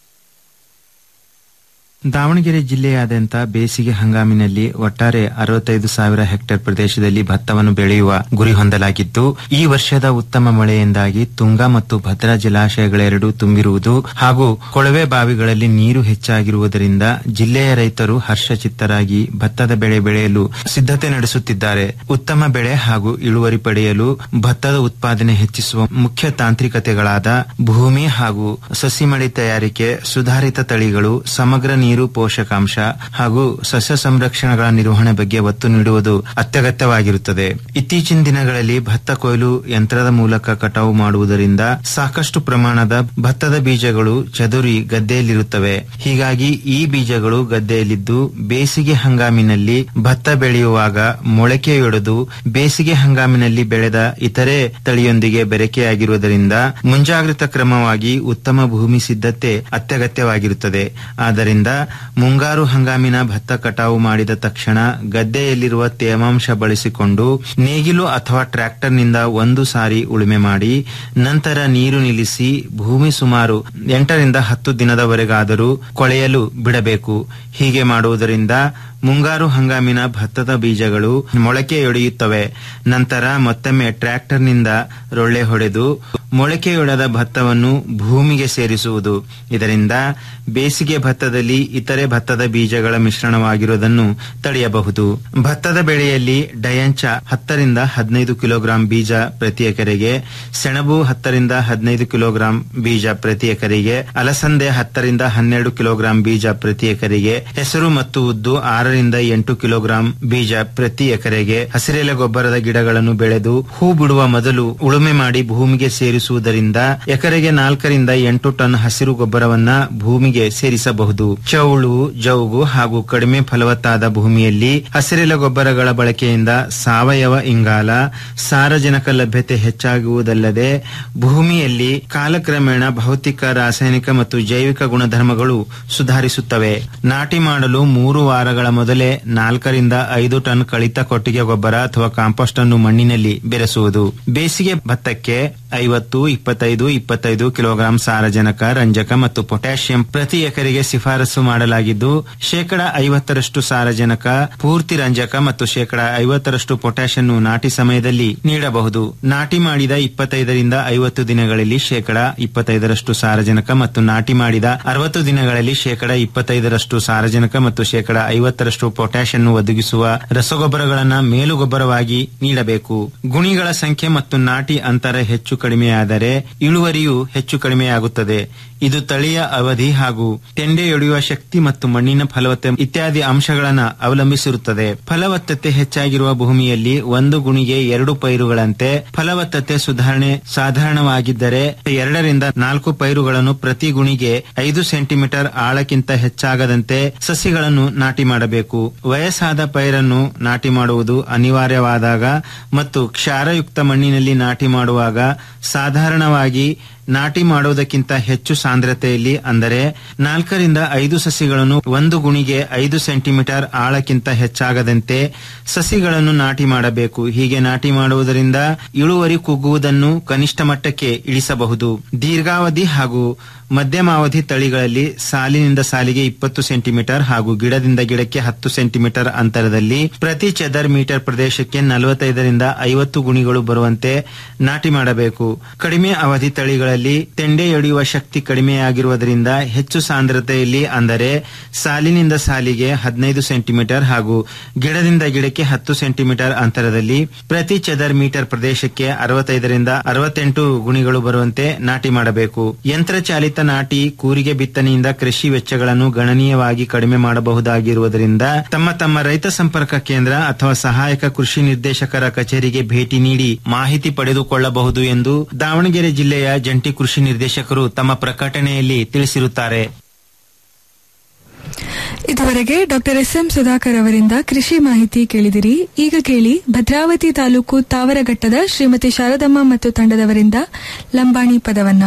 ದಾವಣಗೆರೆ ಜಿಲ್ಲೆಯಾದ್ಯಂತ ಬೇಸಿಗೆ ಹಂಗಾಮಿನಲ್ಲಿ ಒಟ್ಟಾರೆ ಅರವತ್ತೈದು ಸಾವಿರ ಹೆಕ್ಟೇರ್ ಪ್ರದೇಶದಲ್ಲಿ ಭತ್ತವನ್ನು ಬೆಳೆಯುವ ಗುರಿ ಹೊಂದಲಾಗಿದ್ದು ಈ ವರ್ಷದ ಉತ್ತಮ ಮಳೆಯಿಂದಾಗಿ ತುಂಗಾ ಮತ್ತು ಭದ್ರಾ ಜಲಾಶಯಗಳೆರಡೂ ತುಂಬಿರುವುದು ಹಾಗೂ ಕೊಳವೆ ಬಾವಿಗಳಲ್ಲಿ ನೀರು ಹೆಚ್ಚಾಗಿರುವುದರಿಂದ ಜಿಲ್ಲೆಯ ರೈತರು ಹರ್ಷಚಿತ್ತರಾಗಿ ಭತ್ತದ ಬೆಳೆ ಬೆಳೆಯಲು ಸಿದ್ಧತೆ ನಡೆಸುತ್ತಿದ್ದಾರೆ ಉತ್ತಮ ಬೆಳೆ ಹಾಗೂ ಇಳುವರಿ ಪಡೆಯಲು ಭತ್ತದ ಉತ್ಪಾದನೆ ಹೆಚ್ಚಿಸುವ ಮುಖ್ಯ ತಾಂತ್ರಿಕತೆಗಳಾದ ಭೂಮಿ ಹಾಗೂ ಸಸಿಮಡಿ ತಯಾರಿಕೆ ಸುಧಾರಿತ ತಳಿಗಳು ಸಮಗ್ರ ನೀರು ಪೋಷಕಾಂಶ ಹಾಗೂ ಸಸ್ಯ ಸಂರಕ್ಷಣೆಗಳ ನಿರ್ವಹಣೆ ಬಗ್ಗೆ ಒತ್ತು ನೀಡುವುದು ಅತ್ಯಗತ್ಯವಾಗಿರುತ್ತದೆ ಇತ್ತೀಚಿನ ದಿನಗಳಲ್ಲಿ ಭತ್ತ ಕೊಯ್ಲು ಯಂತ್ರದ ಮೂಲಕ ಕಟಾವು ಮಾಡುವುದರಿಂದ ಸಾಕಷ್ಟು ಪ್ರಮಾಣದ ಭತ್ತದ ಬೀಜಗಳು ಚದುರಿ ಗದ್ದೆಯಲ್ಲಿರುತ್ತವೆ ಹೀಗಾಗಿ ಈ ಬೀಜಗಳು ಗದ್ದೆಯಲ್ಲಿದ್ದು ಬೇಸಿಗೆ ಹಂಗಾಮಿನಲ್ಲಿ ಭತ್ತ ಬೆಳೆಯುವಾಗ ಮೊಳಕೆಯೊಡೆದು ಬೇಸಿಗೆ ಹಂಗಾಮಿನಲ್ಲಿ ಬೆಳೆದ ಇತರೆ ತಳಿಯೊಂದಿಗೆ ಬೆರಕೆಯಾಗಿರುವುದರಿಂದ ಮುಂಜಾಗ್ರತಾ ಕ್ರಮವಾಗಿ ಉತ್ತಮ ಭೂಮಿ ಸಿದ್ಧತೆ ಅತ್ಯಗತ್ಯವಾಗಿರುತ್ತದೆ ಆದ್ದರಿಂದ ಮುಂಗಾರು ಹಂಗಾಮಿನ ಭತ್ತ ಕಟಾವು ಮಾಡಿದ ತಕ್ಷಣ ಗದ್ದೆಯಲ್ಲಿರುವ ತೇವಾಂಶ ಬಳಸಿಕೊಂಡು ನೇಗಿಲು ಅಥವಾ ಟ್ರ್ಯಾಕ್ಟರ್ನಿಂದ ಒಂದು ಸಾರಿ ಉಳುಮೆ ಮಾಡಿ ನಂತರ ನೀರು ನಿಲ್ಲಿಸಿ ಭೂಮಿ ಸುಮಾರು ಎಂಟರಿಂದ ಹತ್ತು ದಿನದವರೆಗಾದರೂ ಕೊಳೆಯಲು ಬಿಡಬೇಕು ಹೀಗೆ ಮಾಡುವುದರಿಂದ ಮುಂಗಾರು ಹಂಗಾಮಿನ ಭತ್ತದ ಬೀಜಗಳು ಮೊಳಕೆಯೊಡೆಯುತ್ತವೆ ನಂತರ ಮತ್ತೊಮ್ಮೆ ಟ್ರ್ಯಾಕ್ಟರ್ನಿಂದ ರೊಳ್ಳೆ ಹೊಡೆದು ಮೊಳಕೆಯೊಡೆದ ಭತ್ತವನ್ನು ಭೂಮಿಗೆ ಸೇರಿಸುವುದು ಇದರಿಂದ ಬೇಸಿಗೆ ಭತ್ತದಲ್ಲಿ ಇತರೆ ಭತ್ತದ ಬೀಜಗಳ ಮಿಶ್ರಣವಾಗಿರುವುದನ್ನು ತಡೆಯಬಹುದು ಭತ್ತದ ಬೆಳೆಯಲ್ಲಿ ಡಯಂಚ ಹತ್ತರಿಂದ ಹದಿನೈದು ಕಿಲೋಗ್ರಾಂ ಬೀಜ ಪ್ರತಿ ಎಕರೆಗೆ ಸೆಣಬು ಹತ್ತರಿಂದ ಹದಿನೈದು ಕಿಲೋಗ್ರಾಂ ಬೀಜ ಪ್ರತಿ ಎಕರೆಗೆ ಅಲಸಂದೆ ಹತ್ತರಿಂದ ಹನ್ನೆರಡು ಕಿಲೋಗ್ರಾಂ ಬೀಜ ಪ್ರತಿ ಎಕರೆಗೆ ಹೆಸರು ಮತ್ತು ಉದ್ದು ಆರರಿಂದ ಎಂಟು ಕಿಲೋಗ್ರಾಂ ಬೀಜ ಪ್ರತಿ ಎಕರೆಗೆ ಹಸಿರೆಲೆ ಗೊಬ್ಬರದ ಗಿಡಗಳನ್ನು ಬೆಳೆದು ಹೂ ಬಿಡುವ ಮೊದಲು ಉಳುಮೆ ಮಾಡಿ ಭೂಮಿಗೆ ಸೇರಿಸುವುದರಿಂದ ಎಕರೆಗೆ ನಾಲ್ಕರಿಂದ ಎಂಟು ಟನ್ ಹಸಿರು ಗೊಬ್ಬರವನ್ನ ಭೂಮಿಗೆ ಸೇರಿಸಬಹುದು ಚೌಳು ಜೌಗು ಹಾಗೂ ಕಡಿಮೆ ಫಲವತ್ತಾದ ಭೂಮಿಯಲ್ಲಿ ಹಸಿರೆಲೆ ಗೊಬ್ಬರಗಳ ಬಳಕೆಯಿಂದ ಸಾವಯವ ಇಂಗಾಲ ಸಾರಜನಕ ಲಭ್ಯತೆ ಹೆಚ್ಚಾಗುವುದಲ್ಲದೆ ಭೂಮಿಯಲ್ಲಿ ಕಾಲಕ್ರಮೇಣ ಭೌತಿಕ ರಾಸಾಯನಿಕ ಮತ್ತು ಜೈವಿಕ ಗುಣಧರ್ಮಗಳು ಸುಧಾರಿಸುತ್ತವೆ ನಾಟಿ ಮಾಡಲು ಮೂರು ವಾರಗಳ ಮೊದಲೇ ನಾಲ್ಕರಿಂದ ಐದು ಟನ್ ಕಳಿತ ಕೊಟ್ಟಿಗೆ ಗೊಬ್ಬರ ಅಥವಾ ಕಾಂಪೋಸ್ಟ್ ಅನ್ನು ಮಣ್ಣಿನಲ್ಲಿ ಬೆರೆಸುವುದು ಬೇಸಿಗೆ ಭತ್ತಕ್ಕೆ ಐವತ್ತು ಇಪ್ಪತ್ತೈದು ಇಪ್ಪತ್ತೈದು ಕಿಲೋಗ್ರಾಂ ಸಾರಜನಕ ರಂಜಕ ಮತ್ತು ಪೊಟ್ಯಾಷಿಯಂ ಪ್ರತಿ ಎಕರೆಗೆ ಶಿಫಾರಸು ಮಾಡಲಾಗಿದ್ದು ಶೇಕಡ ಐವತ್ತರಷ್ಟು ಸಾರಜನಕ ಪೂರ್ತಿ ರಂಜಕ ಮತ್ತು ಶೇಕಡ ಐವತ್ತರಷ್ಟು ಪೊಟ್ಯಾಷ್ ಅನ್ನು ನಾಟಿ ಸಮಯದಲ್ಲಿ ನೀಡಬಹುದು ನಾಟಿ ಮಾಡಿದ ಇಪ್ಪತ್ತೈದರಿಂದ ಐವತ್ತು ದಿನಗಳಲ್ಲಿ ಶೇಕಡ ಇಪ್ಪತ್ತೈದರಷ್ಟು ಸಾರಜನಕ ಮತ್ತು ನಾಟಿ ಮಾಡಿದ ಅರವತ್ತು ದಿನಗಳಲ್ಲಿ ಶೇಕಡ ಇಪ್ಪತ್ತೈದರಷ್ಟು ಸಾರಜನಕ ಮತ್ತು ಶೇಕಡ ಐವತ್ತರಷ್ಟು ಪೊಟ್ಯಾಷ್ ಅನ್ನು ಒದಗಿಸುವ ರಸಗೊಬ್ಬರಗಳನ್ನ ಮೇಲುಗೊಬ್ಬರವಾಗಿ ನೀಡಬೇಕು ಗುಣಿಗಳ ಸಂಖ್ಯೆ ಮತ್ತು ನಾಟಿ ಅಂತರ ಹೆಚ್ಚು ಕಡಿಮೆಯಾದರೆ ಇಳುವರಿಯು ಹೆಚ್ಚು ಕಡಿಮೆಯಾಗುತ್ತದೆ ಇದು ತಳಿಯ ಅವಧಿ ಹಾಗೂ ತೆಂಡೆಯೊಡೆಯುವ ಶಕ್ತಿ ಮತ್ತು ಮಣ್ಣಿನ ಫಲವತ್ತೆ ಇತ್ಯಾದಿ ಅಂಶಗಳನ್ನು ಅವಲಂಬಿಸಿರುತ್ತದೆ ಫಲವತ್ತತೆ ಹೆಚ್ಚಾಗಿರುವ ಭೂಮಿಯಲ್ಲಿ ಒಂದು ಗುಣಿಗೆ ಎರಡು ಪೈರುಗಳಂತೆ ಫಲವತ್ತತೆ ಸುಧಾರಣೆ ಸಾಧಾರಣವಾಗಿದ್ದರೆ ಎರಡರಿಂದ ನಾಲ್ಕು ಪೈರುಗಳನ್ನು ಪ್ರತಿ ಗುಣಿಗೆ ಐದು ಸೆಂಟಿಮೀಟರ್ ಆಳಕ್ಕಿಂತ ಹೆಚ್ಚಾಗದಂತೆ ಸಸಿಗಳನ್ನು ನಾಟಿ ಮಾಡಬೇಕು ವಯಸ್ಸಾದ ಪೈರನ್ನು ನಾಟಿ ಮಾಡುವುದು ಅನಿವಾರ್ಯವಾದಾಗ ಮತ್ತು ಕ್ಷಾರಯುಕ್ತ ಮಣ್ಣಿನಲ್ಲಿ ನಾಟಿ ಮಾಡುವಾಗ ಸಾಧಾರಣವಾಗಿ ನಾಟಿ ಮಾಡುವುದಕ್ಕಿಂತ ಹೆಚ್ಚು ಸಾಂದ್ರತೆಯಲ್ಲಿ ಅಂದರೆ ನಾಲ್ಕರಿಂದ ಐದು ಸಸಿಗಳನ್ನು ಒಂದು ಗುಣಿಗೆ ಐದು ಸೆಂಟಿಮೀಟರ್ ಆಳಕ್ಕಿಂತ ಹೆಚ್ಚಾಗದಂತೆ ಸಸಿಗಳನ್ನು ನಾಟಿ ಮಾಡಬೇಕು ಹೀಗೆ ನಾಟಿ ಮಾಡುವುದರಿಂದ ಇಳುವರಿ ಕುಗ್ಗುವುದನ್ನು ಕನಿಷ್ಠ ಮಟ್ಟಕ್ಕೆ ಇಳಿಸಬಹುದು ದೀರ್ಘಾವಧಿ ಹಾಗೂ ಮಧ್ಯಮಾವಧಿ ತಳಿಗಳಲ್ಲಿ ಸಾಲಿನಿಂದ ಸಾಲಿಗೆ ಇಪ್ಪತ್ತು ಸೆಂಟಿಮೀಟರ್ ಹಾಗೂ ಗಿಡದಿಂದ ಗಿಡಕ್ಕೆ ಹತ್ತು ಸೆಂಟಿಮೀಟರ್ ಅಂತರದಲ್ಲಿ ಪ್ರತಿ ಚದರ್ ಮೀಟರ್ ಪ್ರದೇಶಕ್ಕೆ ನಲವತ್ತೈದರಿಂದ ಐವತ್ತು ಗುಣಿಗಳು ಬರುವಂತೆ ನಾಟಿ ಮಾಡಬೇಕು ಕಡಿಮೆ ಅವಧಿ ತಳಿಗಳಲ್ಲಿ ತೆಂಡೆಯೊಡೆಯುವ ಶಕ್ತಿ ಕಡಿಮೆಯಾಗಿರುವುದರಿಂದ ಹೆಚ್ಚು ಸಾಂದ್ರತೆಯಲ್ಲಿ ಅಂದರೆ ಸಾಲಿನಿಂದ ಸಾಲಿಗೆ ಹದಿನೈದು ಸೆಂಟಿಮೀಟರ್ ಹಾಗೂ ಗಿಡದಿಂದ ಗಿಡಕ್ಕೆ ಹತ್ತು ಸೆಂಟಿಮೀಟರ್ ಅಂತರದಲ್ಲಿ ಪ್ರತಿ ಚದರ್ ಮೀಟರ್ ಪ್ರದೇಶಕ್ಕೆ ಅರವತ್ತೈದರಿಂದ ಅರವತ್ತೆಂಟು ಗುಣಿಗಳು ಬರುವಂತೆ ನಾಟಿ ಮಾಡಬೇಕು ಯಂತ್ರಚಾಲಿತ ನಾಟಿ ಕೂರಿಗೆ ಬಿತ್ತನೆಯಿಂದ ಕೃಷಿ ವೆಚ್ಚಗಳನ್ನು ಗಣನೀಯವಾಗಿ ಕಡಿಮೆ ಮಾಡಬಹುದಾಗಿರುವುದರಿಂದ ತಮ್ಮ ತಮ್ಮ ರೈತ ಸಂಪರ್ಕ ಕೇಂದ್ರ ಅಥವಾ ಸಹಾಯಕ ಕೃಷಿ ನಿರ್ದೇಶಕರ ಕಚೇರಿಗೆ ಭೇಟಿ ನೀಡಿ ಮಾಹಿತಿ ಪಡೆದುಕೊಳ್ಳಬಹುದು ಎಂದು ದಾವಣಗೆರೆ ಜಿಲ್ಲೆಯ ಜಂಟಿ ಕೃಷಿ ನಿರ್ದೇಶಕರು ತಮ್ಮ ಪ್ರಕಟಣೆಯಲ್ಲಿ ತಿಳಿಸಿರುತ್ತಾರೆ ಇದುವರೆಗೆ ಡಾಕ್ಟರ್ ಎಸ್ ಎಂ ಸುಧಾಕರ್ ಅವರಿಂದ ಕೃಷಿ ಮಾಹಿತಿ ಕೇಳಿದಿರಿ ಈಗ ಕೇಳಿ ಭದ್ರಾವತಿ ತಾಲೂಕು ತಾವರಘಟ್ಟದ ಶ್ರೀಮತಿ ಶಾರದಮ್ಮ ಮತ್ತು ತಂಡದವರಿಂದ ಲಂಬಾಣಿ ಪದವನ್ನ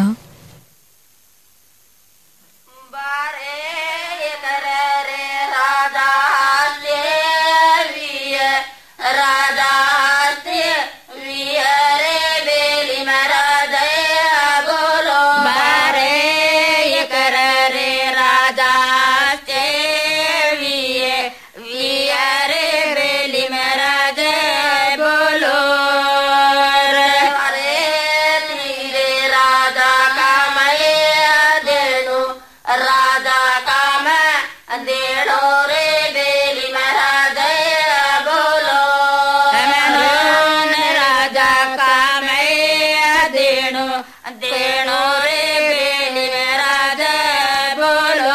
राजा काम देड़ो रे बेली महाराज बोलो राजा काम देणो देणो रे बेली महाराज बोलो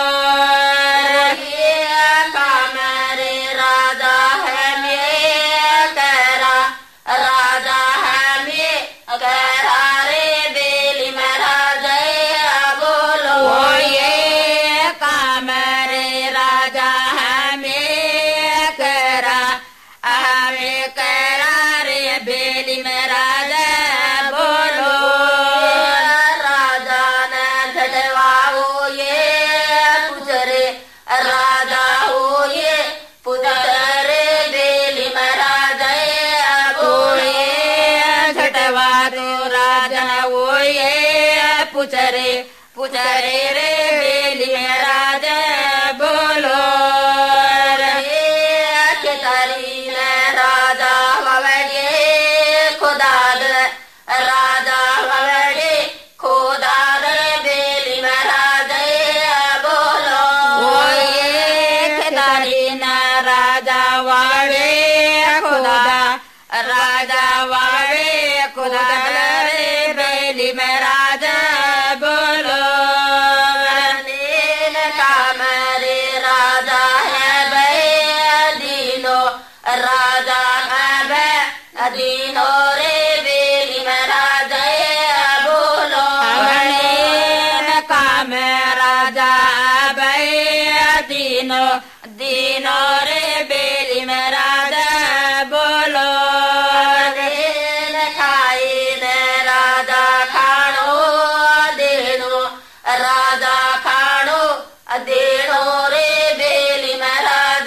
काम रे राजा हमें करा राजा हमें करा रे बेली महाराज बोलो ये काम रे राजा हमें करा हमें करा रे बेली महाराज बोलो राजा ने झटवाओ ये पुजरे राजा हो ये पुजरे बेली महाराज बोले झटवा तो राजा वो ये पुचरे पुचरे रे बेली महाराज बोलो रे तारी ने राजा ववड़े खुदाद राजा ववड़े खुदाद बेली महाराज बोलो ओ ये तारी ने राजा वावे खुदा राजा वावे खुदा रे बेली महाराज बोलो नील काम रे राजा है भय दीनो राजा है भय दीनो रे बेली महाराज बोलो नील काम राजा भय दीनो दीनो रे बेली महाराज बोलो नील खाई ने राजा खाणो देणो राजा खाणो देणो रे बेली महाराज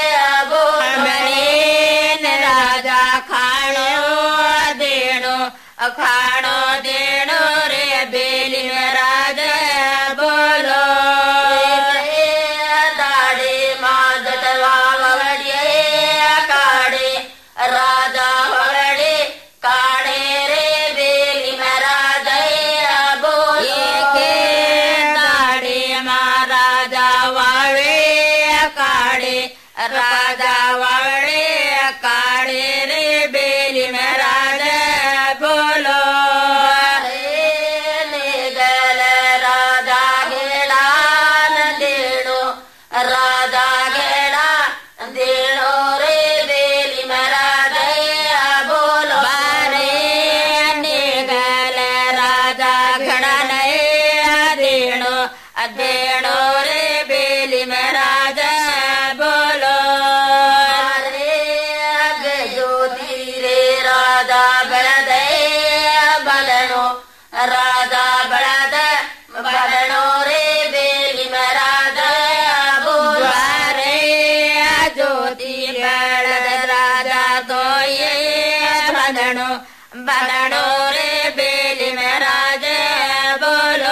बोलो राजा खाणो देणो खाणो देणो रे बेली महाराज बोलो दाडे मादटवा ववडे काडे राजा ववडे काडे रे बेली महाराज बोलो के दाडे महाराजा वावे काडे राजा वावडे काडे रे बेली महाराज बोलो बदड़ो रे बेली में राजे बोलो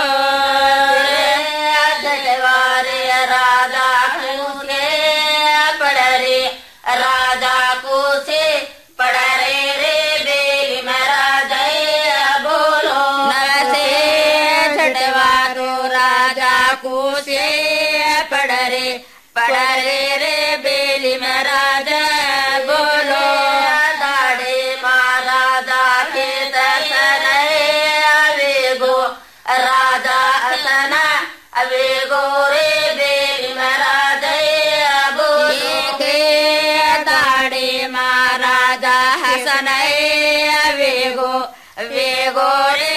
दलवारे राजा कूसे पड़ रे राजा कूसे पड़ रे रे बेली में राजा बोलो नरसे छटवा तो राजा कूसे पड़ रे पड़ रे रे बेली में राजा बोलो दाड़े महाराजा के दर्शन अवेगो राजा असना अवेगो रे बेली महाराज बोलो के दाड़े महाराजा हसन अवेगो वेगो रे